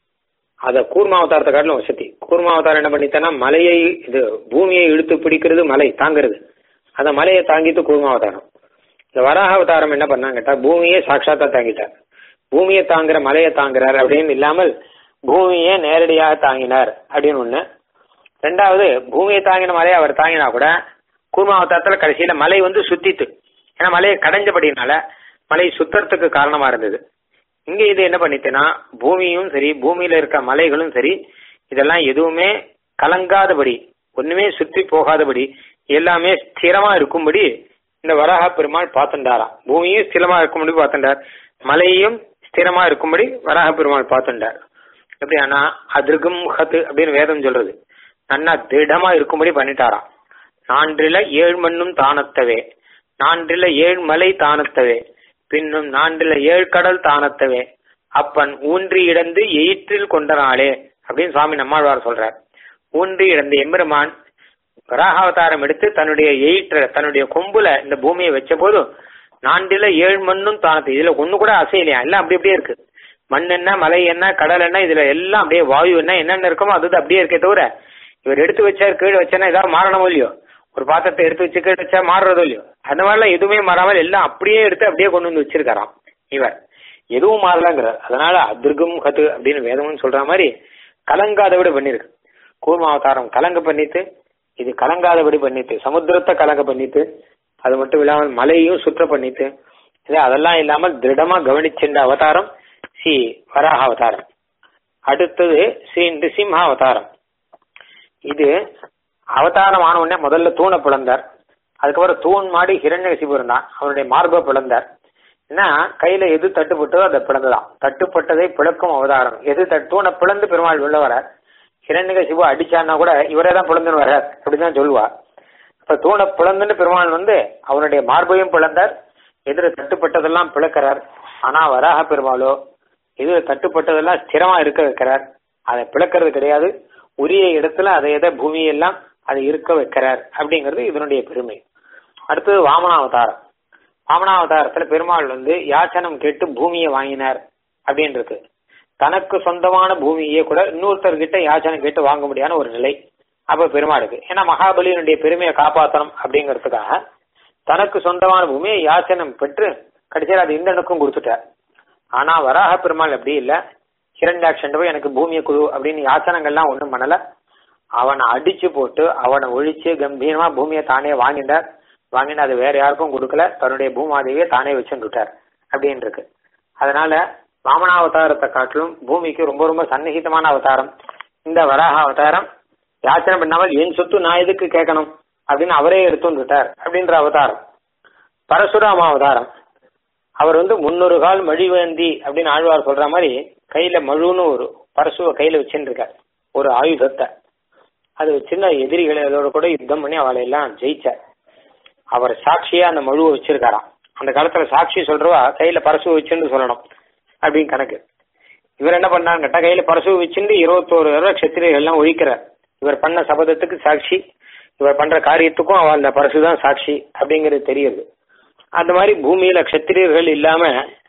அத கூர்மாவதாரத்தை காட்டிலும் வசதி கூர்மாவதாரம் என்ன பண்ணித்தனா மலையை இது பூமியை இழுத்து பிடிக்கிறது மலை தாங்கிறது அந்த மலையை தாங்கிட்டு கூர்மாவதாரம் இந்த வராக அவதாரம் என்ன பண்ணாங்க கேட்டா பூமியே சாட்சாத்தா தாங்கிட்டார் பூமியை தாங்குற மலையை தாங்குறார் அப்படின்னு இல்லாமல் பூமியை நேரடியாக தாங்கினார் அப்படின்னு ஒண்ணு ரெண்டாவது பூமியை தாங்கின மலையை அவர் தாங்கினா கூட கூர்மாவதாரத்துல கடைசியில மலை வந்து சுத்தித்து ஏன்னா மலையை கடைஞ்சபடினால மலை சுத்தறதுக்கு காரணமா இருந்தது இங்க இது என்ன பண்ணிட்டுனா பூமியும் சரி பூமியில இருக்க மலைகளும் சரி இதெல்லாம் எதுவுமே கலங்காதபடி ஒண்ணுமே சுற்றி போகாதபடி எல்லாமே ஸ்திரமா இருக்கும்படி இந்த வராக பெருமாள் பார்த்துட்டாராம் பூமியும் ஸ்திரமா இருக்கும்படி பார்த்துட்டார் மலையும் ஸ்திரமா இருக்கும்படி வராக பெருமாள் பார்த்துட்டார் எப்படியானா அதிருகும் ஹத்து அப்படின்னு வேதம் சொல்றது நன்னா திடமா இருக்கும்படி பண்ணிட்டாராம் நான்றில ஏழு மண்ணும் தானத்தவே நான்றில ஏழு மலை தானத்தவே பின்னும் நான்றில ஏழு கடல் தானத்தவே அப்பன் ஊன்றி இடந்து எயிற்றில் கொண்ட நாளே அப்படின்னு சுவாமி நம்மாழ்வார் சொல்றார் ஊன்றி இடந்து எம்பெருமான் வராகாவதாரம் எடுத்து தன்னுடைய எயிற்ற தன்னுடைய கொம்புல இந்த பூமியை வச்ச போது நான்கில ஏழு மண்ணும் தானத்து இதுல ஒண்ணு கூட அசையலையா எல்லாம் அப்படி அப்படியே இருக்கு மண் என்ன மலை என்ன கடல் என்ன இதுல எல்லாம் அப்படியே வாயு என்ன என்னென்ன இருக்குமோ அது அப்படியே இருக்கே தவிர இவர் எடுத்து வச்சார் கீழே வச்சேன்னா ஏதாவது மாறணுமோ இல்லையோ ஒரு பாத்திரத்தை எடுத்து வச்சு கீழே வச்சா மாறுறதோ இல்லையோ அந்த மாதிரிலாம் எதுவுமே மாறாமல் எல்லாம் அப்படியே எடுத்து அப்படியே கொண்டு வந்து வச்சிருக்காராம் இவர் எதுவும் மாறலங்கிறார் அதனால அதிர்கும் கத்து அப்படின்னு வேதம்னு சொல்ற மாதிரி கலங்காதபடி பண்ணிருக்கு கூர்மாவதாரம் கலங்க பண்ணிட்டு இது கலங்காதபடி பண்ணிட்டு சமுத்திரத்தை கலங்க பண்ணிட்டு அது மட்டும் இல்லாமல் மலையும் சுற்ற பண்ணிட்டு இது அதெல்லாம் இல்லாமல் திருடமா கவனிச்சென்ற அவதாரம் ஸ்ரீ வராக அவதாரம் அடுத்தது ஸ்ரீ நிருசிம்ஹா அவதாரம் இது அவதாரம் ஆன உடனே முதல்ல தூணை பிளந்தார் அதுக்கப்புறம் தூண் மாடி ஹிரண்யகசிபு இருந்தான் அவனுடைய மார்பை பிளந்தார் ஏன்னா கையில எது தட்டுப்பட்டோ அதை பிளந்துதான் தட்டுப்பட்டதை பிளக்கும் அவதாரம் எது தூணை பிளந்து பெருமாள் உள்ள வரார் ஹிரண்யகசிபு அடிச்சான்னா கூட இவரே தான் பிளந்துன்னு வர்றார் அப்படிதான் சொல்லுவா இப்ப தூணை பிளந்துன்னு பெருமாள் வந்து அவனுடைய மார்பையும் பிளந்தார் எதிர தட்டுப்பட்டதெல்லாம் பிளக்கிறார் ஆனா வராக பெருமாளோ எதிர தட்டுப்பட்டதெல்லாம் ஸ்திரமா இருக்க வைக்கிறார் அதை பிளக்கிறது கிடையாது உரிய இடத்துல அதை எதை பூமியெல்லாம் அதை இருக்க வைக்கிறார் அப்படிங்கிறது இதனுடைய பெருமை அடுத்தது வாமனாவதாரம் வாமனாவதாரத்துல பெருமாள் வந்து யாச்சனம் கேட்டு பூமியை வாங்கினார் அப்படின்னு இருக்கு தனக்கு சொந்தமான பூமியே கூட இன்னொருத்தர்கிட்ட யாச்சனம் கேட்டு வாங்க முடியாத ஒரு நிலை அப்ப பெருமாளுக்கு ஏன்னா மகாபலியினுடைய பெருமையை காப்பாற்றணும் அப்படிங்கிறதுக்காக தனக்கு சொந்தமான பூமியை யாச்சனம் பெற்று கடைசியில் அது இந்தனுக்கும் கொடுத்துட்டார் ஆனா வராக பெருமாள் அப்படி இல்ல ஹிரண்யாட்சன் போய் எனக்கு பூமியை குழு அப்படின்னு யாச்சனங்கள்லாம் ஒண்ணும் பண்ணல அவனை அடிச்சு போட்டு அவனை ஒழிச்சு கம்பீரமா பூமியை தானே வாங்கிட்டார் வாங்கிட்டு அது வேற யாருக்கும் கொடுக்கல தன்னுடைய பூமாதேவியை தானே வச்சுட்டார் அப்படின்னு இருக்கு அதனால வாமனாவதாரத்தை காட்டிலும் பூமிக்கு ரொம்ப ரொம்ப சந்நிகிதமான அவதாரம் இந்த வராக அவதாரம் யாச்சனை பண்ணாமல் என் சொத்து நான் எதுக்கு கேட்கணும் அப்படின்னு அவரே எடுத்து வந்துட்டார் அப்படின்ற அவதாரம் பரசுராம அவதாரம் அவர் வந்து முன்னொரு கால் மழிவேந்தி அப்படின்னு ஆழ்வார் சொல்ற மாதிரி கையில மழுன்னு ஒரு பரசுவை கையில வச்சுட்டு இருக்கார் ஒரு ஆயுதத்தை அது சின்ன எதிரிகளை அதோட கூட யுத்தம் பண்ணி அவளை எல்லாம் ஜெயிச்சார் அவர் சாட்சியா அந்த மழுவை வச்சிருக்காராம் அந்த காலத்துல சாட்சி சொல்றவா கையில பரசு வச்சுன்னு சொல்லணும் அப்படின்னு கணக்கு இவர் என்ன பண்ணாங்க கேட்டா கையில பரசு வச்சுட்டு இருபத்தோரு வருடம் கத்திரிகள் எல்லாம் ஒழிக்கிறார் இவர் பண்ண சபதத்துக்கு சாட்சி இவர் பண்ற காரியத்துக்கும் அவ அந்த பரசு தான் சாட்சி அப்படிங்கிறது தெரியுது அந்த மாதிரி பூமியில கத்திரியர்கள் இல்லாம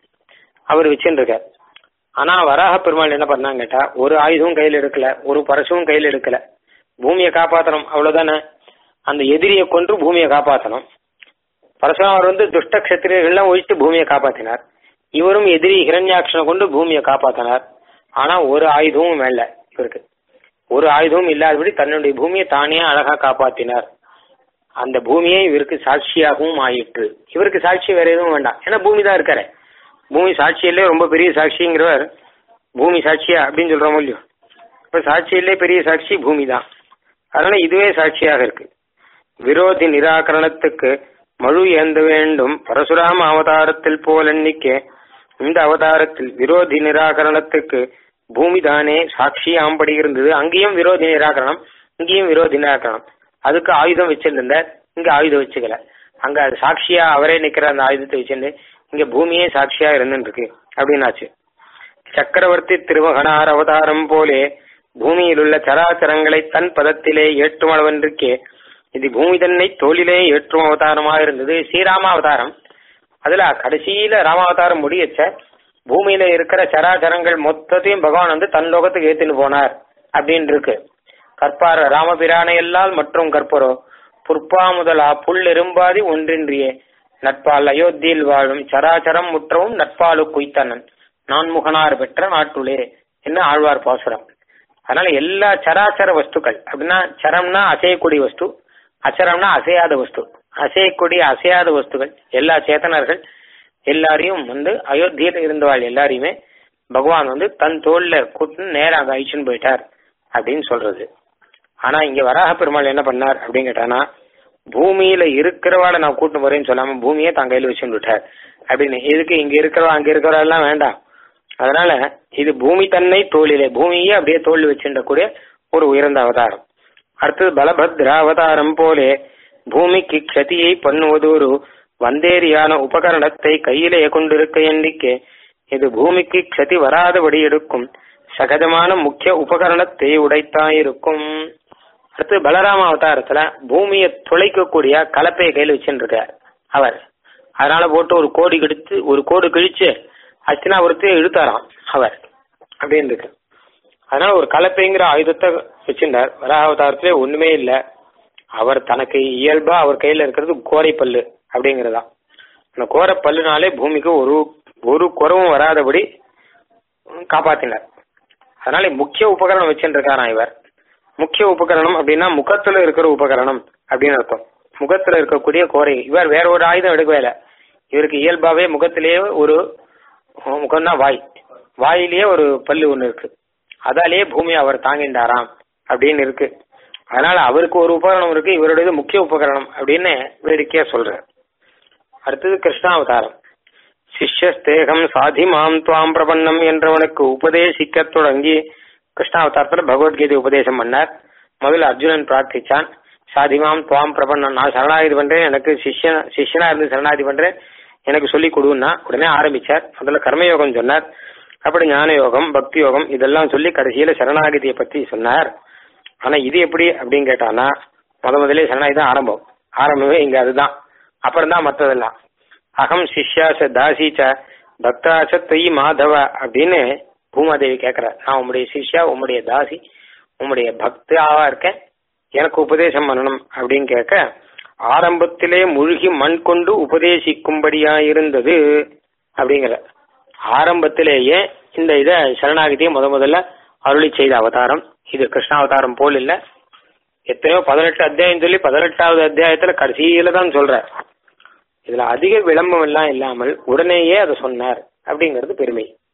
அவர் வச்சுருக்கார் ஆனா வராக பெருமாள் என்ன பண்ணாங்க கேட்டா ஒரு ஆயுதமும் கையில எடுக்கல ஒரு பரசும் கையில எடுக்கல பூமியை காப்பாத்தணும் அவ்வளவுதானே அந்த எதிரியை கொன்று பூமியை காப்பாத்தணும் பரசுராமர் வந்து துஷ்ட கத்திரியர்கள்லாம் ஒழித்து பூமியை காப்பாத்தினார் இவரும் எதிரி ஹிரண்யாட்சனை கொண்டு பூமியை காப்பாத்தினார் ஆனா ஒரு ஆயுதமும் மேல இவருக்கு ஒரு ஆயுதமும் இல்லாதபடி தன்னுடைய பூமியை தானே அழகா காப்பாத்தினார் அந்த பூமியே இவருக்கு சாட்சியாகவும் ஆயிற்று இவருக்கு சாட்சி வேற எதுவும் வேண்டாம் ஏன்னா பூமி தான் இருக்காரு பூமி சாட்சியிலே ரொம்ப பெரிய சாட்சிங்கிறவர் பூமி சாட்சியா அப்படின்னு சொல்றோம் இல்லையோ இப்ப சாட்சியிலே பெரிய சாட்சி பூமி தான் அதனால இதுவே சாட்சியாக இருக்கு விரோதி நிராகரணத்துக்கு மழு ஏந்த வேண்டும் பரசுராம அவதாரத்தில் போல் எண்ணிக்க இந்த அவதாரத்தில் விரோதி நிராகரணத்துக்கு பூமி தானே சாட்சியாம்படி இருந்தது அங்கேயும் விரோதி நிராகரணம் இங்கேயும் விரோதி நிராகரணம் அதுக்கு ஆயுதம் வச்சிருந்த இங்க ஆயுதம் வச்சுக்கல அங்க அது சாட்சியா அவரே நிக்கிற அந்த ஆயுதத்தை வச்சிருந்து இங்க பூமியே சாட்சியா இருந்துருக்கு அப்படின்னாச்சு சக்கரவர்த்தி திருமகனார் அவதாரம் போலே பூமியில் உள்ள சராச்சரங்களை தன் பதத்திலே ஏற்றும் அளவென்றிருக்கே இது பூமி தன்னை தோளிலே ஏற்றும் அவதாரமாக இருந்தது ஸ்ரீராம அவதாரம் அதுல கடைசியில ராமாவதாரம் முடியச்ச பூமியில இருக்கிற சராச்சரங்கள் மொத்தத்தையும் பகவான் வந்து தன் லோகத்துக்கு ஏத்தின்னு போனார் அப்படின்னு இருக்கு கற்பார் ராமபிரானை எல்லால் மற்றும் கற்பரோ புற்பா முதலா புல் எறும்பாதி ஒன்றின்றியே நட்பால் அயோத்தியில் வாழும் சராச்சரம் முற்றவும் நட்பாலு குய்த்தனன் நான்முகனார் பெற்ற நாட்டுளே என்ன ஆழ்வார் பாசுரம் அதனால எல்லா சராச்சர வஸ்துக்கள் அப்படின்னா சரம்னா அசையக்கூடிய வஸ்து அச்சரம்னா அசையாத வஸ்து அசையக்கூடிய அசையாத வஸ்துகள் எல்லா சேத்தனர்கள் எல்லாரையும் வந்து அயோத்தியில் இருந்தவாள் எல்லாரையுமே பகவான் வந்து தன் தோல்ல கூட்டு நேராக அழிச்சுன்னு போயிட்டார் அப்படின்னு சொல்றது ஆனா இங்க வராக பெருமாள் என்ன பண்ணார் அப்படின்னு கேட்டானா பூமியில இருக்கிறவாட நான் கூட்டு போறேன்னு சொல்லாம பூமியே தான் கையில வச்சுட்டு விட்டார் அப்படின்னு இதுக்கு இங்க இருக்கிறவா அங்க இருக்கிறவா எல்லாம் வேண்டாம் அதனால இது பூமி தன்னை தோளிலே பூமியே அப்படியே தோல் வச்சுட்டக்கூடிய ஒரு உயர்ந்த அவதாரம் அடுத்தது பலபத்ரா அவதாரம் போலே பூமிக்கு க்ஷதியை பண்ணுவதொரு வந்தேரியான உபகரணத்தை கையிலே கொண்டிருக்க எண்ணிக்கை இது பூமிக்கு க்ஷதி வராதபடி எடுக்கும் சகஜமான முக்கிய உபகரணத்தை உடைத்தாயிருக்கும் அடுத்து பலராம அவதாரத்துல பூமியை துளைக்கக்கூடிய கலப்பையை கையில் வச்சுருக்கார் அவர் அதனால போட்டு ஒரு கோடி கெடுத்து ஒரு கோடு கிழிச்சு அஸ்தினாபுரத்தையே இழுத்தாராம் அவர் அப்படின்னு இருக்கு அதனால ஒரு கலப்பைங்கிற ஆயுதத்தை வச்சிருந்தார் வராவதாரத்திலே ஒண்ணுமே இல்லை அவர் தனக்கு இயல்பா அவர் கையில இருக்கிறது கோரை பல்லு அப்படிங்கறதா அந்த கோரை பல்லுனாலே பூமிக்கு ஒரு ஒரு குறவும் வராதபடி காப்பாத்தினார் அதனால முக்கிய உபகரணம் வச்சுருக்காராம் இவர் முக்கிய உபகரணம் அப்படின்னா முகத்துல இருக்கிற உபகரணம் அப்படின்னு அர்த்தம் முகத்துல இருக்கக்கூடிய கோரை இவர் வேற ஒரு ஆயுதம் எடுக்கவே இல்லை இவருக்கு இயல்பாவே முகத்திலேயே ஒரு முகம்தான் வாய் வாயிலேயே ஒரு பல்லு ஒண்ணு இருக்கு அதாலேயே பூமி அவர் தாங்கின்றாராம் அப்படின்னு இருக்கு அதனால அவருக்கு ஒரு உபகரணம் இருக்கு இவருடையது முக்கிய உபகரணம் அப்படின்னு வேடிக்கையா சொல்றார் அடுத்தது கிருஷ்ணாவதாரம் சிஷ்யஸ்தேகம் சாதிமாம் துவாம் பிரபன்னம் என்றவனுக்கு உபதேசிக்க தொடங்கி கிருஷ்ணாவதாரத்துல பகவத்கீதை உபதேசம் பண்ணார் முதல்ல அர்ஜுனன் பிரார்த்திச்சான் சாதிமாம் துவாம் பிரபன்னம் நான் சரணாகதி பண்றேன் எனக்கு சிஷ்யன் சிஷ்யனா இருந்து சரணாகதி பண்றேன் எனக்கு சொல்லி கொடுன்னா உடனே ஆரம்பிச்சார் முதல்ல கர்மயோகம் சொன்னார் அப்படி ஞான யோகம் பக்தி யோகம் இதெல்லாம் சொல்லி கடைசியில சரணாகதியை பத்தி சொன்னார் ஆனா இது எப்படி அப்படின்னு கேட்டானா முத முதலே சரணாகதி தான் ஆரம்பம் ஆரம்பமே இங்க அதுதான் அப்புறம் தான் மற்றதெல்லாம் அகம் சிஷ்யாச தாசிச்ச பக்தாச தொய் மாதவ அப்படின்னு பூமாதேவி கேட்கிறார் நான் உம்முடைய சிஷ்யா உம்முடைய தாசி உம்முடைய பக்தாவா இருக்கேன் எனக்கு உபதேசம் பண்ணணும் அப்படின்னு கேட்க ஆரம்பத்திலே மூழ்கி மண் கொண்டு உபதேசிக்கும்படியா இருந்தது அப்படிங்கிற ஆரம்பத்திலேயே இந்த இத சரணாகதியை முத முதல்ல அருளி செய்த அவதாரம் இது கிருஷ்ணாவதாரம் போல் இல்ல எத்தனையோ பதினெட்டு அத்தியாயம் சொல்லி பதினெட்டாவது அத்தியாயத்துல கடைசியில தான் சொல்ற இதுல அதிக விளம்பரம் எல்லாம் இல்லாமல் உடனேயே அதை சொன்னார் அப்படிங்கிறது பெருமை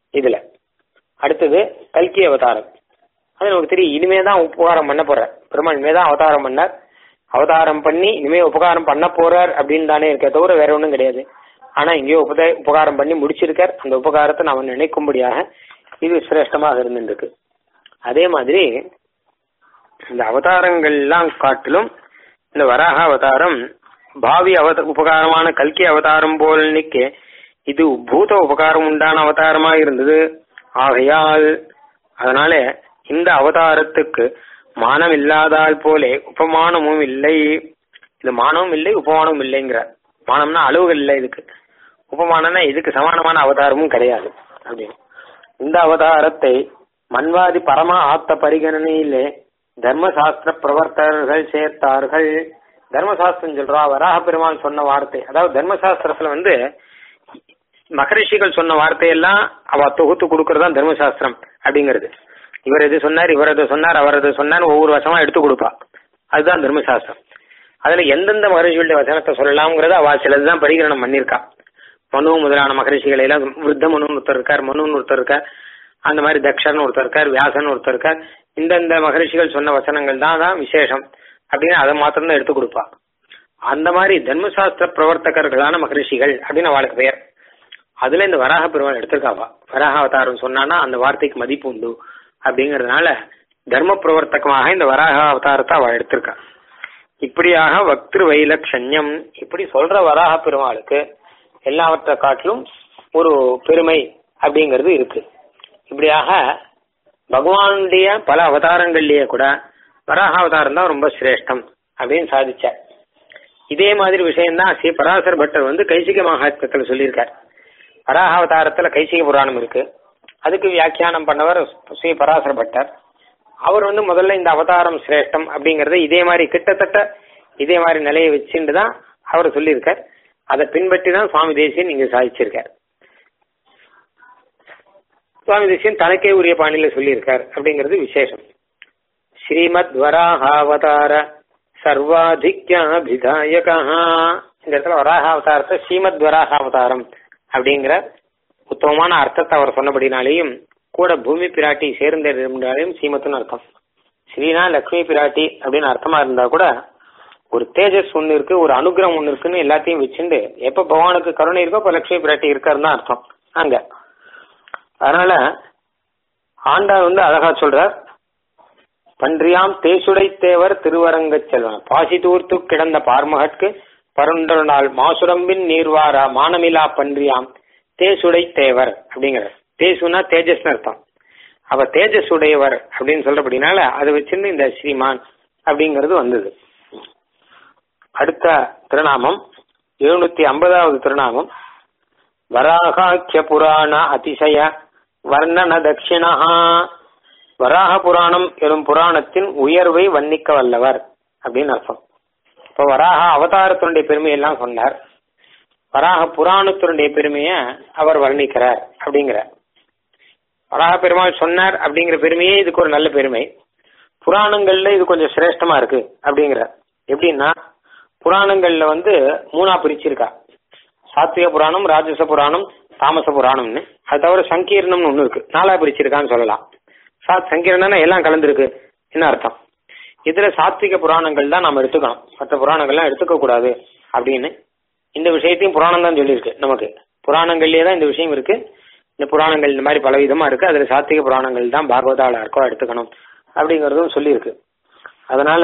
இதுல அடுத்தது கல்கி அவதாரம் அது நமக்கு தெரியும் இனிமே தான் உபகாரம் பண்ண போறார் பெருமாள் இனிமே தான் அவதாரம் பண்ணார் அவதாரம் பண்ணி இனிமே உபகாரம் பண்ண போறார் அப்படின்னு தானே இருக்க தவிர வேற ஒன்றும் கிடையாது ஆனா இங்கேயோ உபத உபகாரம் பண்ணி முடிச்சிருக்கார் அந்த உபகாரத்தை நாம நினைக்கும்படியாக இது சிரேஷ்டமாக இருந்துருக்கு அதே மாதிரி இந்த அவதாரங்கள்லாம் காட்டிலும் இந்த வராக அவதாரம் பாவி அவத உபகாரமான கல்கி அவதாரம் போல் நிக்க இது பூத உபகாரம் உண்டான அவதாரமா இருந்தது ஆகையால் அதனால இந்த அவதாரத்துக்கு மானம் இல்லாதால் போலே உபமானமும் இல்லை இது மானமும் இல்லை உபமானமும் இல்லைங்கிறார் மானம்னா அளவுகள் இல்லை இதுக்கு உபமானம்னா இதுக்கு சமானமான அவதாரமும் கிடையாது அப்படின்னு இந்த அவதாரத்தை மன்வாதி பரமா ஆத்த பரிகணனையிலே தர்மசாஸ்திர பிரவர்த்தகர்கள் சேர்த்தார்கள் தர்மசாஸ்திரம் சொல்றா வராக பெருமாள் சொன்ன வார்த்தை அதாவது தர்மசாஸ்திரத்துல வந்து மகரிஷிகள் சொன்ன வார்த்தையெல்லாம் அவ தொகுத்து கொடுக்கறதா தர்மசாஸ்திரம் அப்படிங்கிறது இவர் எது சொன்னார் இவர் எது சொன்னார் அவர் எது சொன்னார் ஒவ்வொரு வசமா எடுத்து கொடுப்பா அதுதான் தர்மசாஸ்திரம் அதுல எந்தெந்த மகரிஷிகளுடைய வசனத்தை சொல்லலாம்ங்கிறத அவ சிலதுதான் பரிகரணம் பண்ணியிருக்கா மனு முதலான மகரிஷிகளை எல்லாம் விருத்த மனுன்னு ஒருத்தர் இருக்கார் மனுன்னு ஒருத்தர் இருக்கார் அந்த மாதிரி தக்ஷர்னு ஒருத்தர் இருக்கார் வியாசன் ஒருத்தர் இருக்கார் இந்தந்த மகரிஷிகள் சொன்ன வசனங்கள் தான் தான் விசேஷம் அப்படின்னு அதை மாத்திரம் தான் எடுத்து கொடுப்பா அந்த மாதிரி தர்மசாஸ்திர பிரவர்த்தகர்களான மகரிஷிகள் அப்படின்னு அவளுக்கு பெயர் அதுல இந்த வராக பெருமாள் எடுத்திருக்காவா வராக அவதாரம் சொன்னானா அந்த வார்த்தைக்கு மதிப்பு உண்டு அப்படிங்கறதுனால தர்ம பிரவர்த்தகமாக இந்த வராக அவதாரத்தை அவ எடுத்திருக்கா இப்படியாக வக்திரு வைலட்சண்யம் இப்படி சொல்ற வராக பெருமாளுக்கு எல்லாவற்றை காட்டிலும் ஒரு பெருமை அப்படிங்கிறது இருக்கு இப்படியாக பகவானுடைய பல அவதாரங்கள்லயே கூட வராக அவதாரம் தான் ரொம்ப சிரேஷ்டம் அப்படின்னு சாதிச்சார் இதே மாதிரி விஷயம்தான் ஸ்ரீ பராசர பட்டர் வந்து கைசிக மகாத்மத்தில் சொல்லியிருக்கார் வராக அவதாரத்துல கைசிக புராணம் இருக்கு அதுக்கு வியாக்கியானம் பண்ணவர் ஸ்ரீ பராசர பட்டர் அவர் வந்து முதல்ல இந்த அவதாரம் சிரேஷ்டம் அப்படிங்கறத இதே மாதிரி கிட்டத்தட்ட இதே மாதிரி நிலையை வச்சுட்டு தான் அவர் சொல்லியிருக்கார் அதை பின்பற்றி தான் சுவாமி தேசியன் இங்க சாதிச்சிருக்கார் சுவாமி தேசியன் தனக்கே உரிய பாணியில சொல்லியிருக்கார் அப்படிங்கிறது விசேஷம் ஸ்ரீமத் வராகாவதார சர்வாதிக்யாபிதாயகா இந்த இடத்துல வராக அவதாரத்தை ஸ்ரீமத் வராக அவதாரம் அப்படிங்கிற உத்தமமான அர்த்தத்தை அவர் சொன்னபடினாலேயும் கூட பூமி பிராட்டி சேர்ந்திருந்தாலையும் சீமத்துன்னு அர்த்தம் ஸ்ரீனா லக்ஷ்மி பிராட்டி அப்படின்னு அர்த்தமா இருந்தா கூட ஒரு தேஜஸ் ஒண்ணு இருக்கு ஒரு அனுகிரகம் ஒண்ணு இருக்குன்னு எல்லாத்தையும் வச்சுண்டு எப்ப பகவானுக்கு கருணை இருக்கோ இப்ப லக்ஷ்மி பிராட்டி இருக்காருன்னு தான் அர்த்தம் அங்க அதனால ஆண்டாள் வந்து அழகா சொல்றார் பன்றியாம் தேசுடை தேவர் திருவரங்க செல்வன் பாசி தூர்த்து கிடந்த பார்மகற்கு பருன்ற நாள் மாசுரம்பின் நீர்வாரா மானமிலா பன்றியாம் தேசுடை தேவர் அப்படிங்கிறார் தேசுனா தேஜஸ்னு அர்த்தம் அவ தேஜஸ் உடையவர் அப்படின்னு சொல்றபடினால அதை வச்சிருந்து இந்த ஸ்ரீமான் அப்படிங்கிறது வந்தது அடுத்த திருநாமம் எழுநூத்தி ஐம்பதாவது திருநாமம் வராகாக்கிய புராண அதிசய வர்ணன தட்சிணா வராக புராணம் எனும் புராணத்தின் உயர்வை வர்ணிக்க வல்லவர் அப்படின்னு அர்த்தம் இப்ப வராக அவதாரத்தினுடைய பெருமையெல்லாம் சொன்னார் வராக புராணத்தினுடைய பெருமைய அவர் வர்ணிக்கிறார் அப்படிங்கிறார் வராக பெருமாள் சொன்னார் அப்படிங்கிற பெருமையே இதுக்கு ஒரு நல்ல பெருமை புராணங்கள்ல இது கொஞ்சம் சிரேஷ்டமா இருக்கு அப்படிங்கிறார் எப்படின்னா புராணங்கள்ல வந்து மூணா பிரிச்சிருக்கா சாத்விக புராணம் ராஜச புராணம் தாமச புராணம்னு அது தவிர சங்கீர்ணம்னு ஒண்ணு இருக்கு நாலா பிரிச்சிருக்கான்னு சொல்லலாம் சாத் சங்கீர்ணம்னா எல்லாம் கலந்துருக்கு என்ன அர்த்தம் இதுல சாத்விக புராணங்கள் தான் நம்ம எடுத்துக்கணும் மற்ற புராணங்கள்லாம் எடுத்துக்க கூடாது அப்படின்னு இந்த விஷயத்தையும் புராணம் தான் சொல்லியிருக்கு நமக்கு புராணங்கள்லயே தான் இந்த விஷயம் இருக்கு இந்த புராணங்கள் இந்த மாதிரி பல விதமா இருக்கு அதுல சாத்விக புராணங்கள் தான் பாகவதால இருக்கோ எடுத்துக்கணும் அப்படிங்கறதும் சொல்லியிருக்கு அதனால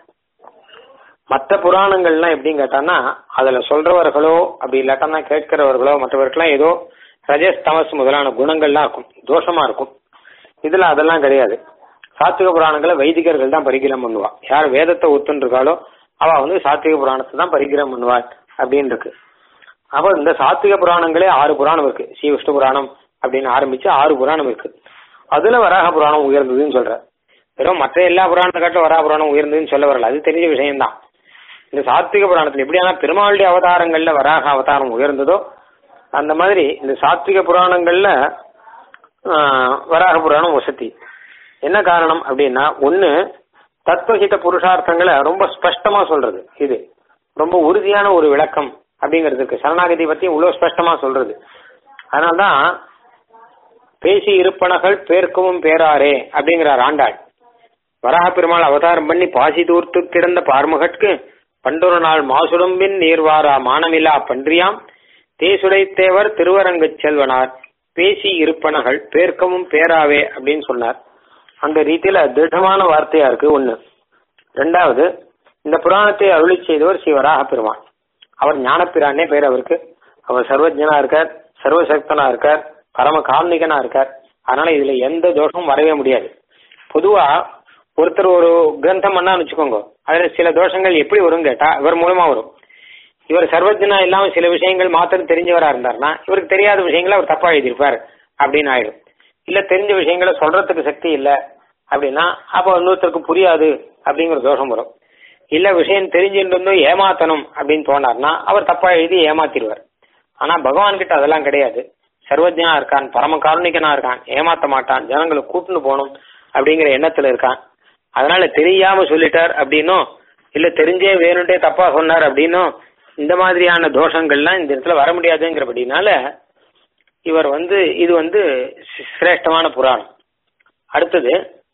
மற்ற புராணங்கள்லாம் எப்படின்னு கேட்டான்னா அதுல சொல்றவர்களோ அப்படி இல்லாட்டா கேட்கிறவர்களோ மற்றவர்கள்லாம் ஏதோ ரஜஸ் தமஸ் முதலான குணங்கள்லாம் இருக்கும் தோஷமா இருக்கும் இதுல அதெல்லாம் கிடையாது சாத்விக புராணங்களை வைதிகர்கள் தான் பரிகிரம் பண்ணுவா யார் வேதத்தை ஒத்துன்றிருக்காளோ அவ வந்து சாத்விக புராணத்தை தான் பரிகிரம் பண்ணுவாள் அப்படின்னு இருக்கு அப்ப இந்த சாத்விக புராணங்களே ஆறு புராணம் இருக்கு ஸ்ரீ விஷ்ணு புராணம் அப்படின்னு ஆரம்பிச்சு ஆறு புராணம் இருக்கு அதுல வராக புராணம் உயர்ந்ததுன்னு சொல்ற வெறும் மற்ற எல்லா புராணத்தை காட்டும் வராக புராணம் உயர்ந்ததுன்னு சொல்ல வரல அது தெரிஞ்ச விஷயம்தான் இந்த சாத்விக புராணத்துல எப்படியான பெருமாளுடைய அவதாரங்கள்ல வராக அவதாரம் உயர்ந்ததோ அந்த மாதிரி இந்த சாத்விக புராணங்கள்ல வராக புராணம் வசதி என்ன காரணம் அப்படின்னா ஒண்ணு தத்துவஹித புருஷார்த்தங்களை ரொம்ப ஸ்பஷ்டமா சொல்றது இது ரொம்ப உறுதியான ஒரு விளக்கம் அப்படிங்கிறதுக்கு சரணாகதி பத்தி இவ்வளவு ஸ்பஷ்டமா சொல்றது அதனால்தான் பேசி இருப்பனகள் பேர்க்கவும் பேராரே அப்படிங்கிறார் ஆண்டாள் வராக பெருமாள் அவதாரம் பண்ணி பாசி தூர்த்து கிடந்த பார்முகட்கு பண்டொரு நாள் மாசுடம்பின் நீர்வாரா மானமில்லா பன்றியாம் தேசுடை தேவர் திருவரங்கச் செல்வனார் பேசி இருப்பனகள் பேர்க்கவும் பேராவே அப்படின்னு சொன்னார் அந்த ரீதியில திடமான வார்த்தையா இருக்கு ஒண்ணு ரெண்டாவது இந்த புராணத்தை அருளி செய்தவர் ஸ்ரீ வராக பெருமான் அவர் ஞானப்பிரானே பேர் அவருக்கு அவர் சர்வஜனா இருக்கார் சர்வசக்தனா இருக்கார் பரம காரணிகனா இருக்கார் அதனால இதுல எந்த தோஷமும் வரவே முடியாது பொதுவா ஒருத்தர் ஒரு கிரந்தம் பண்ணான்னு வச்சுக்கோங்க அதுல சில தோஷங்கள் எப்படி வரும் கேட்டா இவர் மூலமா வரும் இவர் சர்வஜனா இல்லாம சில விஷயங்கள் மாத்திரம் தெரிஞ்சவரா இருந்தாருன்னா இவருக்கு தெரியாத விஷயங்களை அவர் தப்பா எழுதியிருப்பார் அப்படின்னு ஆயிடும் இல்ல தெரிஞ்ச விஷயங்களை சொல்றதுக்கு சக்தி இல்ல அப்படின்னா அப்ப இன்னொருத்தருக்கு புரியாது அப்படிங்கிற தோஷம் வரும் இல்ல விஷயம் தெரிஞ்சிருந்தோ ஏமாத்தணும் அப்படின்னு தோணார்னா அவர் தப்பா எழுதி ஏமாத்திடுவார் ஆனா பகவான் கிட்ட அதெல்லாம் கிடையாது சர்வஜனா இருக்கான் பரம காருணிகனா இருக்கான் ஏமாத்த மாட்டான் ஜனங்களை கூட்டுன்னு போகணும் அப்படிங்கிற எண்ணத்துல இருக்கான் அதனால தெரியாம சொல்லிட்டார் அப்படின்னும் இல்ல தெரிஞ்சே வேணும்ட்டே தப்பா சொன்னார் அப்படின்னும் இந்த மாதிரியான தோஷங்கள்லாம் இந்த இடத்துல வர முடியாதுங்கிறபடினால இவர் வந்து இது வந்து சி- சிரேஷ்டமான புராணம் அடுத்தது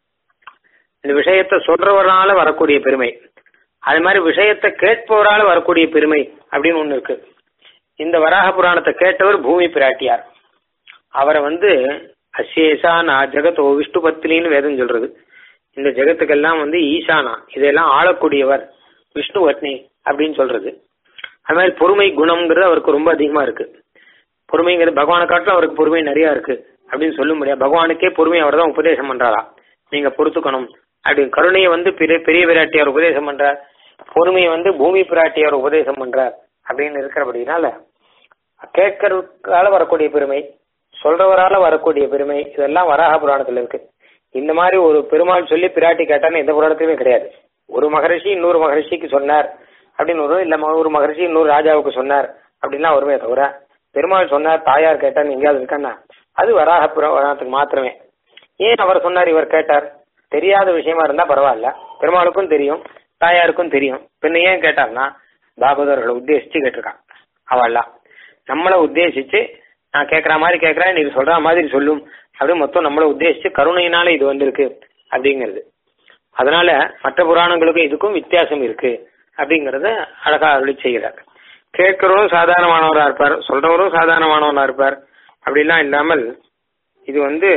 இந்த விஷயத்தை சொல்றவரால வரக்கூடிய பெருமை அது மாதிரி விஷயத்தை கேட்பவரால வரக்கூடிய பெருமை அப்படின்னு ஒண்ணு இருக்கு இந்த வராக புராணத்தை கேட்டவர் பூமி பிராட்டியார் அவரை வந்து அசேஷானா ஜெகத்தோ விஷ்ணு பத்னின்னு வேதம் சொல்றது இந்த ஜெகத்துக்கெல்லாம் வந்து ஈசானா இதெல்லாம் ஆளக்கூடியவர் விஷ்ணு பத்னி அப்படின்னு சொல்றது அது மாதிரி பொறுமை குணம்ங்கிறது அவருக்கு ரொம்ப அதிகமா இருக்கு பொறுமைங்கிறது பகவானை காட்டிலும் அவருக்கு பொறுமை நிறைய இருக்கு அப்படின்னு சொல்ல முடியாது பகவானுக்கே பொறுமை அவர் தான் உபதேசம் பண்றாரா நீங்க பொறுத்துக்கணும் அப்படி கருணையை வந்து பெரிய பெரிய பிராட்டியார் உபதேசம் பண்றார் பொறுமையை வந்து பூமி பிராட்டியார் உபதேசம் பண்றார் அப்படின்னு இருக்கிறபடினால கேட்கறதுக்கால வரக்கூடிய பெருமை சொல்றவரால வரக்கூடிய பெருமை இதெல்லாம் வராக புராணத்துல இருக்கு இந்த மாதிரி ஒரு பெருமாள் சொல்லி பிராட்டி கேட்டான்னு எந்த புராணத்திலுமே கிடையாது ஒரு மகரிஷி இன்னொரு மகரிஷிக்கு சொன்னார் அப்படின்னு வரும் இல்ல ம- ஒரு மகரிஷி இன்னொரு ராஜாவுக்கு சொன்னார் அப்படின்லாம் வருமே தவிர பெருமாள் சொன்னார் தாயார் கேட்டான்னு எங்கேயாவது இருக்கான்னா அது வராக புராணத்துக்கு மாத்திரமே ஏன் அவர் சொன்னார் இவர் கேட்டார் தெரியாத விஷயமா இருந்தா பரவாயில்ல பெருமாளுக்கும் தெரியும் தாயாருக்கும் தெரியும் பின்ன ஏன் கேட்டார்னா பாகவதர்களை உத்தேசிச்சு கேட்டிருக்கான் அவள்லாம் நம்மளை உத்தேசிச்சு நான் கேட்கற மாதிரி கேட்கறேன் நீ சொல்ற மாதிரி சொல்லும் அப்படி மொத்தம் நம்மளை உத்தேசிச்சு கருணையினால இது வந்திருக்கு அப்படிங்கிறது அதனால மற்ற புராணங்களுக்கும் இதுக்கும் வித்தியாசம் இருக்கு அப்படிங்கறத அழகா அருளி செய்கிறார் கேட்கிறவரும் சாதாரணமானவரா இருப்பார் சொல்றவரும் சாதாரணமானவரா இருப்பார் அப்படிலாம் இல்லாமல் இது வந்து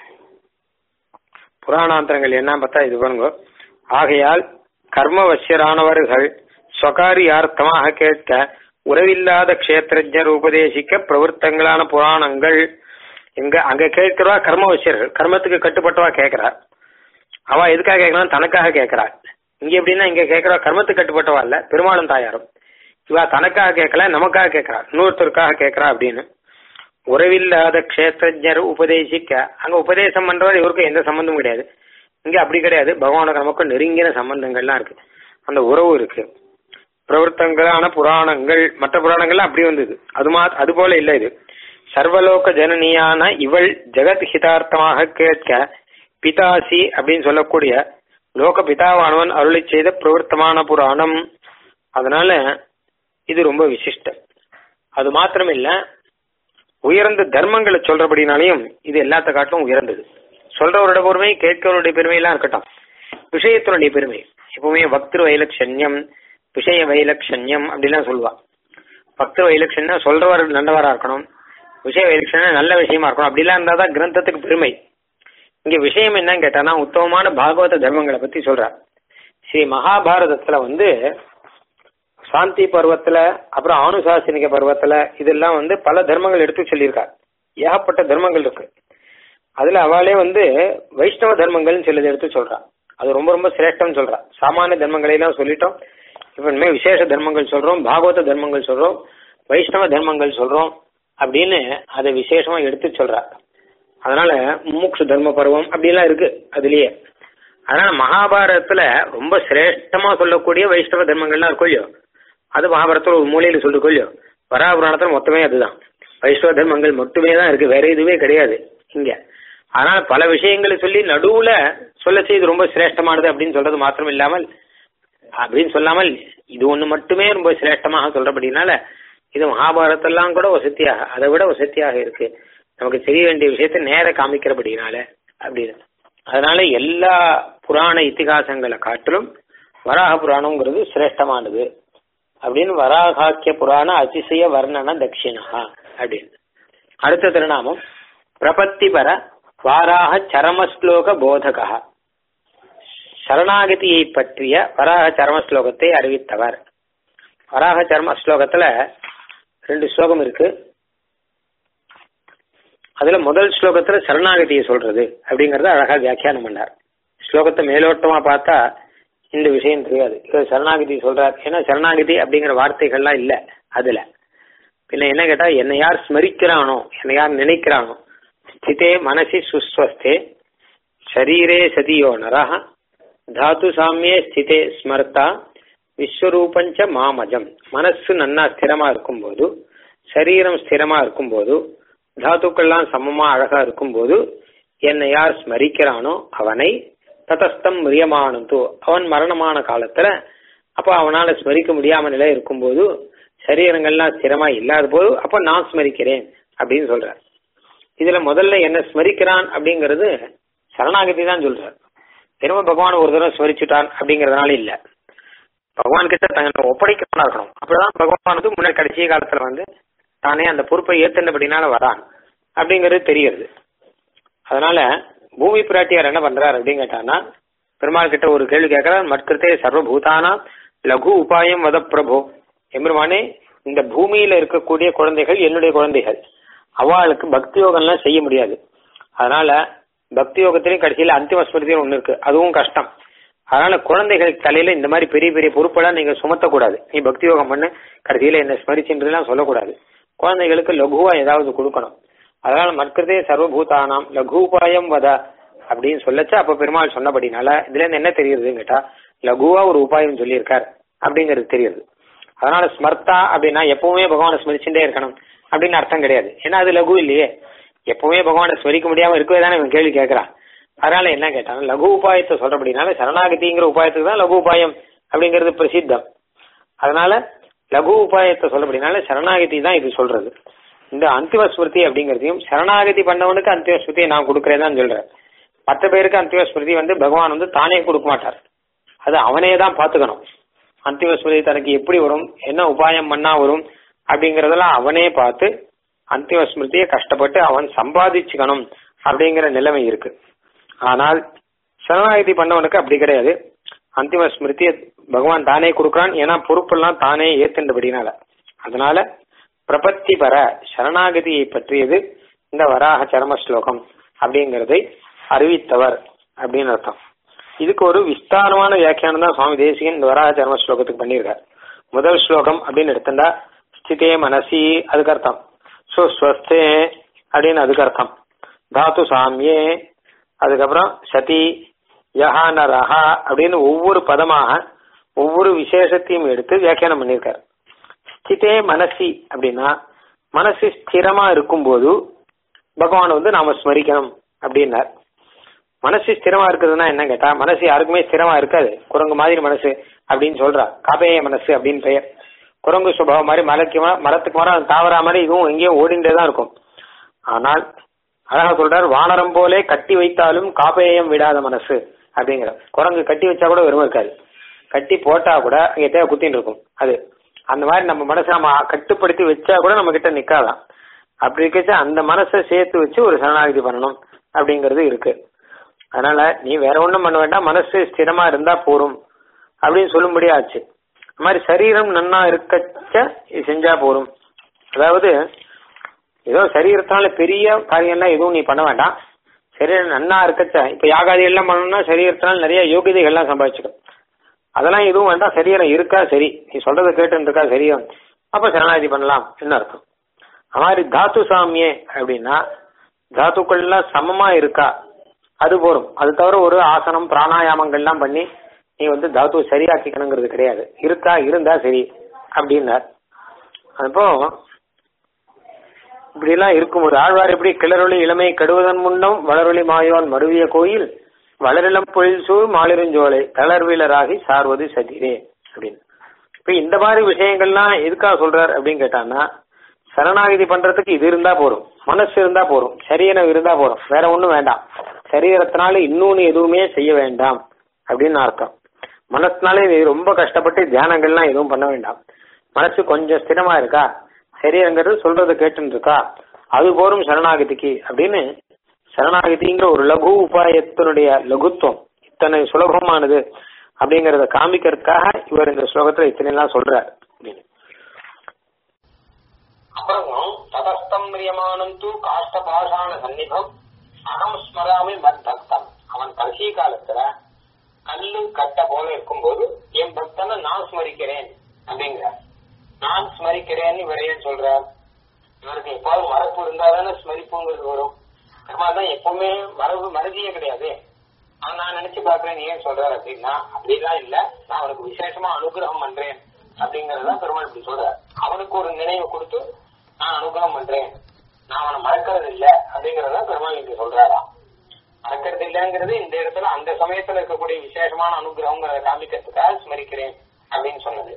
புராணாந்தரங்கள் என்ன பார்த்தா இது பாருங்க ஆகையால் கர்மவசியரானவர்கள் ஸ்வகாரியார்த்தமாக கேட்க உறவில்லாத க்ஷேத்திரஜர் உபதேசிக்க பிரவருத்தங்களான புராணங்கள் எங்க அங்க கேட்கிறவா கர்மவசியர்கள் கர்மத்துக்கு கட்டுப்பட்டவா கேட்கிறா அவ எதுக்காக கேட்கறான் தனக்காக கேட்கிறா இங்க எப்படின்னா இங்க கேட்கிறவா கர்மத்துக்கு கட்டுப்பட்டவா இல்ல பெருமாளும் தாயாரும் இவா தனக்காக கேட்கல நமக்காக கேட்கறா இன்னொருத்தருக்காக கேட்கறா அப்படின்னு உறவில்லாத க்ஷேத்திரஜர் உபதேசிக்க அங்க உபதேசம் பண்றவர் இவருக்கு எந்த சம்பந்தமும் கிடையாது இங்க அப்படி கிடையாது பகவானுக்கு நமக்கு நெருங்கின சம்பந்தங்கள்லாம் இருக்கு அந்த உறவு இருக்கு பிரவர்த்தங்களான புராணங்கள் மற்ற புராணங்கள்லாம் அப்படி வந்தது அது மா அது போல இல்ல இது சர்வலோக ஜனனியான இவள் ஜெகத் ஹிதார்த்தமாக கேட்க பிதாசி அப்படின்னு சொல்லக்கூடிய லோக பிதாவானவன் அருளி செய்த பிரவர்த்தமான புராணம் அதனால இது ரொம்ப விசிஷ்டம் அது மாத்திரம் இல்ல உயர்ந்த தர்மங்களை சொல்றபடினாலையும் இது எல்லாத்த காட்டிலும் உயர்ந்தது சொல்றவரோட பெருமை கேட்கிறவருடைய பெருமை எல்லாம் இருக்கட்டும் விஷயத்தினுடைய பெருமை எப்பவுமே பக்திரு வைலட்சண்யம் விஷய வைலட்சண்யம் அப்படிலாம் சொல்லுவா பக்திரு வைலட்சண்யம் சொல்றவர் நல்லவரா இருக்கணும் விஷய வைலட்சண்யம் நல்ல விஷயமா இருக்கணும் அப்படிலாம் இருந்தாதான் கிரந்தத்துக்கு பெருமை இங்க விஷயம் என்னன்னு கேட்டானா உத்தமமான பாகவத தர்மங்களை பத்தி சொல்றார் ஸ்ரீ மகாபாரதத்துல வந்து சாந்தி பருவத்துல அப்புறம் ஆனுசாசனிக பருவத்துல இதெல்லாம் வந்து பல தர்மங்கள் எடுத்து சொல்லியிருக்கார் ஏகப்பட்ட தர்மங்கள் இருக்கு அதுல அவளே வந்து வைஷ்ணவ தர்மங்கள்னு சிலது எடுத்து சொல்றா அது ரொம்ப ரொம்ப சிரேஷ்டம்னு சொல்றா சாமானிய தர்மங்களை எல்லாம் சொல்லிட்டோம் இப்ப இனிமே விசேஷ தர்மங்கள் சொல்றோம் பாகவத தர்மங்கள் சொல்றோம் வைஷ்ணவ தர்மங்கள் சொல்றோம் அப்படின்னு அதை விசேஷமா எடுத்து சொல்றா அதனால முமுக்ஷு தர்ம பருவம் அப்படிலாம் இருக்கு அதுலயே அதனால மகாபாரதத்துல ரொம்ப சிரேஷ்டமா சொல்லக்கூடிய வைஷ்ணவ தர்மங்கள்லாம் இருக்கும் இல்லையோ அது மகாபாரதத்துல ஒரு மூலையில சொல்லிருக்கோம் இல்லையோ வராபுராணத்துல மொத்தமே அதுதான் வைஷ்ணவ தர்மங்கள் மட்டுமே தான் இருக்கு வேற எதுவுமே கிடையாது இங்க அதனால பல விஷயங்களை சொல்லி நடுவுல சொல்ல செய்து ரொம்ப சிரேஷ்டமானது அப்படின்னு சொல்றது மாத்திரம் இல்லாமல் அப்படின்னு சொல்லாமல் இது ஒண்ணு மட்டுமே ரொம்ப சிரேஷ்டமாக சொல்றபடினால இது மகாபாரதெல்லாம் கூட வசதியாக அதை விட வசதியாக இருக்கு நமக்கு தெரிய வேண்டிய விஷயத்தை நேர காமிக்கிறபடினால அப்படின்னு அதனால எல்லா புராண இத்திகாசங்களை காட்டிலும் வராக புராணம்ங்கிறது சிரேஷ்டமானது அப்படின்னு வராகாக்கிய புராண அதிசய வர்ணன தட்சிணா அப்படின்னு அடுத்த திருநாமம் பிரபத்திபர வாராக சரமஸ்லோக போதகா சரணாகதியை பற்றிய வராக சரம ஸ்லோகத்தை அறிவித்தவர் வராக சர்ம ஸ்லோகத்துல ரெண்டு ஸ்லோகம் இருக்கு அதுல முதல் ஸ்லோகத்துல சரணாகதியை சொல்றது அப்படிங்கறத அழகா வியாக்கியானம் பண்ணார் ஸ்லோகத்தை மேலோட்டமா பார்த்தா இந்த விஷயம் தெரியாது இவர் சரணாகதி சொல்றார் ஏன்னா சரணாகதி அப்படிங்கிற வார்த்தைகள்லாம் இல்ல அதுல பின்ன என்ன கேட்டா என்னை யார் ஸ்மரிக்கிறானோ என்னை யார் நினைக்கிறானோ ஸ்திதே மனசி சுஸ்வஸ்தே ஷரீரே சதியோ நரஹ தாத்து சாமியே ஸ்திதே ஸ்மர்த்தா விஸ்வரூபஞ்ச மாமஜம் மனசு நன்னா ஸ்திரமா இருக்கும்போது சரீரம் ஸ்திரமா இருக்கும்போது தாத்துக்கள்லாம் சமமா அழகா இருக்கும்போது என்னை யார் ஸ்மரிக்கிறானோ அவனை ததஸ்தம் மிரியமானது அவன் மரணமான காலத்துல அப்ப அவனால ஸ்மரிக்க முடியாம நிலை இருக்கும்போது சரீரங்கள்லாம் ஸ்திரமா இல்லாத போது அப்ப நான் ஸ்மரிக்கிறேன் அப்படின்னு சொல்றார் இதுல முதல்ல என்ன ஸ்மரிக்கிறான் அப்படிங்கிறது சரணாகதி தான் சொல்றார் திரும்ப பகவான் ஒரு தடவை ஸ்மரிச்சுட்டான் அப்படிங்கறதுனால இல்ல பகவான் கிட்ட தங்களை ஒப்படைக்கணும் இருக்கணும் அப்பதான் பகவான் வந்து முன்னாடி கடைசி காலத்துல வந்து தானே அந்த பொறுப்பை ஏத்துனபடினால வரான் அப்படிங்கிறது தெரிகிறது அதனால பூமி பிராட்டியார் என்ன பண்றார் அப்படின்னு கேட்டான்னா பெருமாள் கிட்ட ஒரு கேள்வி கேட்கிறார் மற்கிருத்தே சர்வபூதானா லகு உபாயம் வத பிரபு எம்பெருமானே இந்த பூமியில இருக்கக்கூடிய குழந்தைகள் என்னுடைய குழந்தைகள் அவளுக்கு பக்தி யோகம்லாம் செய்ய முடியாது அதனால பக்தி யோகத்திலையும் கடைசியில அந்திம ஸ்மிருதியும் ஒண்ணு இருக்கு அதுவும் கஷ்டம் அதனால குழந்தைகள் தலையில இந்த மாதிரி பெரிய பெரிய பொறுப்பெல்லாம் நீங்க சுமத்தக்கூடாது நீ பக்தி யோகம் பண்ணு கடைசியில என்ன ஸ்மரிச்சுன்றதுலாம் சொல்லக்கூடாது குழந்தைகளுக்கு லகுவா ஏதாவது கொடுக்கணும் அதனால மற்கிறதே சர்வபூதானாம் லகுபாயம் வத அப்படின்னு சொல்லச்சா அப்ப பெருமாள் சொன்னபடினால இதுல இருந்து என்ன தெரியுதுன்னு கேட்டா லகுவா ஒரு உபாயம் சொல்லியிருக்கார் அப்படிங்கிறது தெரியுது அதனால ஸ்மர்த்தா அப்படின்னா எப்பவுமே பகவானை ஸ்மரிச்சுட்டே இருக்கணும் அப்படின்னு அர்த்தம் கிடையாது ஏன்னா அது லகு இல்லையே எப்பவுமே பகவானை ஸ்மரிக்க முடியாம இருக்கவே தானே இவன் கேள்வி கேட்கறான் அதனால என்ன கேட்டான் லகு உபாயத்தை சொல்றபடினால சரணாகதிங்கிற உபாயத்துக்கு தான் லகு உபாயம் அப்படிங்கிறது பிரசித்தம் அதனால லகு உபாயத்தை சொல்றபடினால சரணாகதி தான் இது சொல்றது இந்த அந்திம ஸ்மிருதி அப்படிங்கிறதையும் சரணாகதி பண்ணவனுக்கு அந்திம ஸ்மிருதியை நான் கொடுக்கறேன் தான் சொல்றேன் மற்ற பேருக்கு அந்திம ஸ்மிருதி வந்து பகவான் வந்து தானே கொடுக்க மாட்டார் அது அவனே தான் பாத்துக்கணும் அந்திம ஸ்மிருதி தனக்கு எப்படி வரும் என்ன உபாயம் பண்ணா வரும் அப்படிங்கறதெல்லாம் அவனே பார்த்து அந்திம ஸ்மிருதியை கஷ்டப்பட்டு அவன் சம்பாதிச்சுக்கணும் அப்படிங்கிற நிலைமை இருக்கு ஆனால் சரணாகதி பண்ணவனுக்கு அப்படி கிடையாது அந்திம ஸ்மிருதியை பகவான் தானே கொடுக்கறான் ஏன்னா பொறுப்பெல்லாம் தானே ஏத்துண்டபடினால அதனால பிரபத்தி பர சரணாகதியை பற்றியது இந்த வராக சரம ஸ்லோகம் அப்படிங்கறதை அறிவித்தவர் அப்படின்னு அர்த்தம் இதுக்கு ஒரு விஸ்தாரமான வியாக்கியானம் தான் சுவாமி தேசிகன் இந்த வராக சரம ஸ்லோகத்துக்கு பண்ணியிருக்கார் முதல் ஸ்லோகம் அப்படின்னு எடுத்துட்டா ஸ்திதே மனசி அதுக்கு அர்த்தம் சுஸ்வஸ்தே அப்படின்னு அதுக்கு அர்த்தம் தாத்து சாமியே அதுக்கப்புறம் சதி யஹா நரஹா அப்படின்னு ஒவ்வொரு பதமாக ஒவ்வொரு விசேஷத்தையும் எடுத்து வியாக்கியானம் பண்ணியிருக்காரு ஸ்திதே மனசி அப்படின்னா மனசு ஸ்திரமா இருக்கும்போது பகவான் வந்து நாம ஸ்மரிக்கணும் அப்படின்னார் மனசு ஸ்திரமா இருக்குதுன்னா என்ன கேட்டா மனசு யாருக்குமே ஸ்திரமா இருக்காது குரங்கு மாதிரி மனசு அப்படின்னு சொல்றா காப்பேய மனசு அப்படின்னு பெயர் குரங்கு சுபாவம் மாதிரி மலைக்கு மர- மரத்துக்கு மரம் தாவரா மாதிரி இதுவும் எங்கேயோ ஓடிண்டே தான் இருக்கும் ஆனால் அழகா சொல்றார் வானரம் போலே கட்டி வைத்தாலும் காப்பேயம் விடாத மனசு அப்படிங்கிற குரங்கு கட்டி வச்சா கூட வெறும் இருக்காது கட்டி போட்டா கூட அங்கே தேவை குத்தின்னு இருக்கும் அது அந்த மாதிரி நம்ம மனசை நம்ம கட்டுப்படுத்தி வச்சா கூட நம்ம கிட்ட நிக்காதான் அப்படி இருக்கச்சு அந்த மனசை சேர்த்து வச்சு ஒரு சரணாகதி பண்ணணும் அப்படிங்கிறது இருக்கு அதனால நீ வேற ஒண்ணும் பண்ண வேண்டாம் மனசு ஸ்திரமா இருந்தா போரும் அப்படின்னு சொல்லும்படியா ஆச்சு அது மாதிரி சரீரம் நன்னா இருக்கச்ச இது செஞ்சா போரும் அதாவது ஏதோ சரீரத்தால பெரிய காரியம்லாம் எதுவும் நீ பண்ண வேண்டாம் சரீரம் நன்னா இருக்கச்ச இப்ப யாகாதி எல்லாம் பண்ணணும்னா சரீரத்தினால நிறைய யோகிதைகள்லாம் சம்பாதிச்சுக்கும் அதெல்லாம் எதுவும் வேண்டாம் சரீரம் இருக்கா சரி நீ சொல்றதை கேட்டு இருக்கா சரீரம் அப்ப சரணாகதி பண்ணலாம் என்ன அர்த்தம் அது மாதிரி தாத்து சாமியே அப்படின்னா தாத்துக்கள்லாம் சமமா இருக்கா அது போரும் அது தவிர ஒரு ஆசனம் பிராணாயாமங்கள்லாம் பண்ணி நீ வந்து தாத்து சரியாக்கிக்கணுங்கிறது கிடையாது இருக்கா இருந்தா சரி அப்படின்னார் அப்போ இப்படி எல்லாம் இருக்கும் ஒரு ஆழ்வார் எப்படி கிளறொளி இளமை கெடுவதன் முன்னம் வளரொளி மாயோன் மருவிய கோயில் வளரிளம் பொழில் சூழ் மாலிருஞ்சோலை தளர்வீலராகி சார்வது சதிரே அப்படின்னு இப்ப இந்த மாதிரி விஷயங்கள்லாம் எதுக்காக சொல்றார் அப்படின்னு கேட்டான்னா சரணாகதி பண்றதுக்கு இது இருந்தா போதும் மனசு இருந்தா போதும் சரீரம் இருந்தா போதும் வேற ஒண்ணும் வேண்டாம் சரீரத்தினால இன்னொன்னு எதுவுமே செய்ய வேண்டாம் அப்படின்னு அர்த்தம் மனசுனாலே நீ ரொம்ப கஷ்டப்பட்டு தியானங்கள்லாம் எதுவும் பண்ண வேண்டாம் மனசு கொஞ்சம் ஸ்திரமா இருக்கா சரீரங்கிறது சொல்றது கேட்டுன்னு இருக்கா அது போரும் சரணாகதிக்கு அப்படின்னு சரணாகதிங்கிற ஒரு லகு உபாயத்தினுடைய லகுத்துவம் இத்தனை சுலபமானது அப்படிங்கறத காமிக்கிறதுக்காக இவர் இந்த ஸ்லோகத்துல இத்தனை எல்லாம் சொல்றார் அப்படின்னு அப்புறம் ததஸ்தம் மிரியமானம் தூ காஷ்ட பாஷான சந்நிபம் அகம் ஸ்மராமி மத் பக்தம் அவன் கடைசி காலத்துல கல்லு கட்ட போல இருக்கும்போது என் பக்தனை நான் ஸ்மரிக்கிறேன் அப்படிங்கிறார் நான் ஸ்மரிக்கிறேன்னு இவர் ஏன் சொல்றார் இவருக்கு எப்பாவது மறப்பு இருந்தாதானே ஸ்மரிப்புங்கிறது வரும் பெருமாள் தான் எப்பவுமே மரபு மறதியே கிடையாது ஆனா நான் நினைச்சு பாக்குறேன் ஏன் சொல்றாரு அப்படின்னா அப்படிலாம் இல்ல நான் அவனுக்கு விசேஷமா அனுகிரகம் பண்றேன் அப்படிங்கறதுதான் பெருமாள் இப்படி சொல்றார் அவனுக்கு ஒரு நினைவு கொடுத்து நான் அனுகிரகம் பண்றேன் நான் அவனை மறக்கிறது இல்ல அப்படிங்கறத பெருமாள் இங்க சொல்றாராம் மறக்கிறது இல்லைங்கிறது இந்த இடத்துல அந்த சமயத்துல இருக்கக்கூடிய விசேஷமான அனுகிரகங்கிறத காமிக்கிறதுக்காக ஸ்மரிக்கிறேன் அப்படின்னு சொன்னது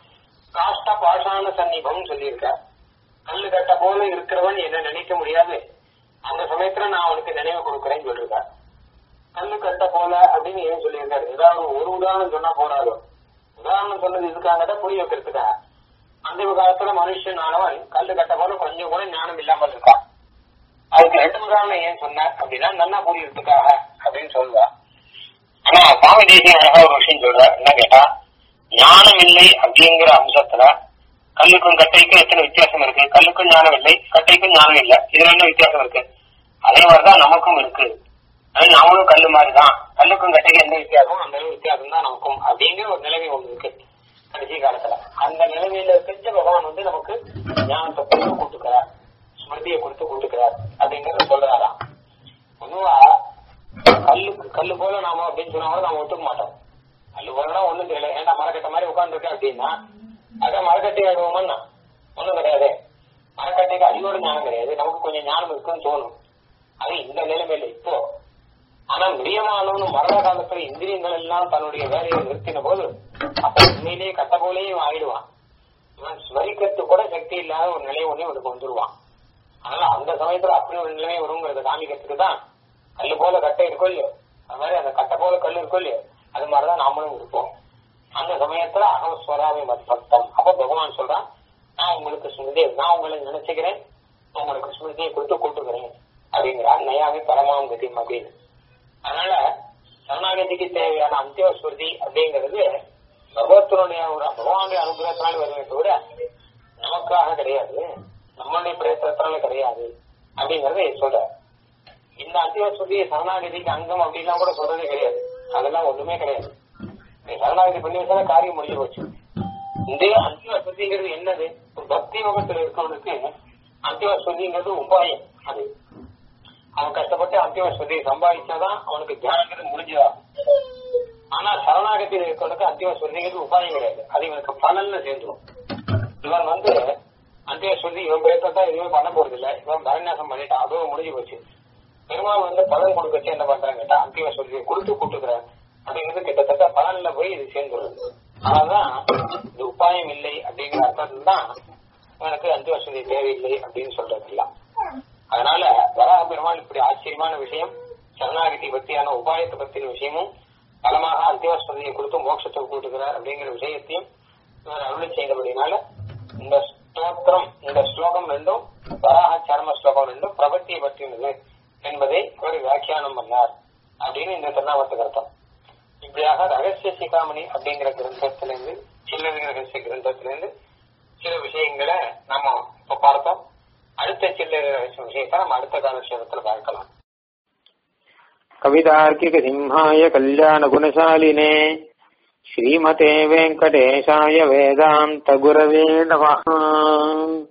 காஷ்ட பாஷான சன்னிபம் சொல்லியிருக்கார் கல்லு கட்ட போல இருக்கிறவன் என்ன நினைக்க முடியாது அந்த சமயத்துல நான் அவனுக்கு நினைவு கொடுக்குறேன்னு சொல்லியிருக்கார் கல்லு கட்ட போல அப்படின்னு ஏன் சொல்லியிருக்காரு ஏதாவது ஒரு உதாரணம் சொன்னா போறாதோ உதாரணம் சொன்னது இதுக்காக புரிய வைக்கிறதுக்காக அந்த காலத்துல மனுஷன் ஆனவன் கல்லு கட்ட போல கொஞ்சம் கூட ஞானம் இல்லாமல் இருக்கான் அதுக்கு ரெண்டு உதாரணம் ஏன் சொன்னார் அப்படின்னா நன்னா புரியறதுக்காக அப்படின்னு சொல்லுவா ஆனா சுவாமி தேசிய அழகா ஒரு விஷயம் சொல்றார் என்ன கேட்டா ஞானம் இல்லை அப்படிங்கிற அம்சத்துல கல்லுக்கும் கட்டைக்கும் எத்தனை வித்தியாசம் இருக்கு கல்லுக்கும் ஞானம் இல்லை கட்டைக்கும் ஞானம் இல்லை இதுல என்ன வித்தியாசம் இருக்கு அதே மாதிரிதான் நமக்கும் இருக்கு அது நாமளும் கல்லு மாதிரிதான் கல்லுக்கும் கட்டைக்கும் எந்த வித்தியாசம் அந்த வித்தியாசம் தான் நமக்கும் அப்படிங்கிற ஒரு நிலைமை ஒண்ணு இருக்கு கடைசி காலத்துல அந்த நிலைமையில செஞ்ச பகவான் வந்து நமக்கு ஞானத்தை கொடுத்து கொடுத்துக்கிறார் ஸ்மிருதியை கொடுத்து கொடுத்துக்கிறார் அப்படிங்கறத சொல்றாராம் பொதுவா கல்லு கல்லு போல நாம அப்படின்னு சொன்னா கூட நாம ஒத்துக்க மாட்டோம் கல்லு போலனா ஒண்ணும் தெரியல ஏன்டா மரக்கட்டை மாதிரி உட்காந்துருக்கேன் அப்படின்னா அதான் மரக்கட்டை ஆடுவோம்னா ஒண்ணும் கிடையாது மரக்கட்டைக்கு அடியோட ஞானம் கிடையாது நமக்கு கொஞ்சம் ஞானம் இருக்குன்னு தோணும் அது இந்த நிலைமையில இப்போ ஆனா பிரியமானவனு மரண காலத்துல இந்திரியங்கள் எல்லாம் தன்னுடைய வேலையை நிறுத்தின போது அப்ப உண்மையிலேயே கட்ட போலேயே ஆயிடுவான் இவன் ஸ்மரிக்கிறதுக்கு கூட சக்தி இல்லாத ஒரு நிலை ஒண்ணு இவனுக்கு வந்துருவான் அதனால அந்த சமயத்துல அப்படி ஒரு நிலைமை வருங்கிறத காமிக்கிறதுக்கு தான் கல்லு போல கட்டை இருக்கும் இல்லையோ அது மாதிரி அந்த கட்டை போல கல் இருக்கும் இல்லையோ அது மாதிரிதான் நாமளும் இருப்போம் அந்த சமயத்துல அகம் ஸ்வராமி பக்தம் அப்ப பகவான் சொல்றான் நான் உங்களுக்கு ஸ்மிருதி நான் உங்களை நினைச்சுக்கிறேன் உங்களுக்கு ஸ்மிருதியை கொடுத்து கூட்டுக்கிறேன் அப்படிங்கிறான் நயாமி பரமாம் கதி அப்படின்னு அதனால சரணாகதிக்கு தேவையான அந்திய ஸ்மிருதி அப்படிங்கிறது பகவத்தினுடைய ஒரு பகவானுடைய அனுகிரகத்தினால வருமே தவிர நமக்காக கிடையாது நம்மளுடைய பிரயத்தனத்தினால கிடையாது அப்படிங்கறத சொல்ற இந்த அந்திய ஸ்மிருதி சரணாகதிக்கு அங்கம் அப்படின்லாம் கூட சொல்றதே கிடையாது அதெல்லாம் ஒண்ணுமே கிடையாது நீ சரணாகதி பண்ணி வச்சா காரியம் முடிஞ்சு போச்சு இந்த அந்திம ஸ்ருதிங்கிறது என்னது ஒரு பக்தி முகத்தில் இருக்கவனுக்கு அந்திம ஸ்ருதிங்கிறது உபாயம் அது அவன் கஷ்டப்பட்டு அந்திம ஸ்ருதியை சம்பாதிச்சாதான் அவனுக்கு தியானங்கிறது முடிஞ்சதா ஆனா சரணாகத்தில் இருக்கவனுக்கு அந்திம ஸ்ருதிங்கிறது உபாயம் கிடையாது அது இவனுக்கு பலன்ல சேர்ந்துடும் இவன் வந்து அந்திம ஸ்ருதி இவன் பேசத்தான் எதுவுமே பண்ண போறது இல்ல இவன் பரநியாசம் பண்ணிட்டான் அதுவும் முடிஞ்சு போச்சு பெருமாள் வந்து பலன் கொடுக்கச்சு என்ன பண்றாங்க கேட்டா அந்திம ஸ்ருதியை கொடுத்து கூட்டுக்கிறான் அப்படிங்கிறது கிட்டத்தட்ட பலன்ல போய் இது சேர்ந்துள்ளது அதனாலதான் இது உபாயம் இல்லை அப்படிங்கிற அர்த்தத்துல தான் எனக்கு அஞ்சு வசதி தேவையில்லை அப்படின்னு சொல்றது எல்லாம் அதனால வராக பெருமாள் இப்படி ஆச்சரியமான விஷயம் சரணாகதி பத்தியான உபாயத்தை பத்தின விஷயமும் பலமாக அந்தியவசதியை கொடுத்து மோட்சத்தை கூட்டுகிறார் அப்படிங்கிற விஷயத்தையும் இவர் அருளை செய்தபடினால இந்த ஸ்தோத்திரம் இந்த ஸ்லோகம் ரெண்டும் வராக சர்ம ஸ்லோகம் ரெண்டும் பிரபத்தியை பற்றினது என்பதை இவர் வியாக்கியானம் பண்ணார் அப்படின்னு இந்த திருநாமத்துக்கு அர்த்தம் இப்படியாக ரகசிய சிகாமணி அப்படிங்கிற கிரந்தத்திலிருந்து சில்லறை ரகசிய கிரந்தத்திலிருந்து சில விஷயங்களை நம்ம இப்ப பார்த்தோம் அடுத்த சில்லறை ரகசிய விஷயத்தை நம்ம அடுத்த காலட்சேபத்துல பார்க்கலாம் கவிதார்க்கிக சிம்ஹாய கல்யாண குணசாலினே ஸ்ரீமதே வெங்கடேசாய வேதாந்த குரவே நமஹா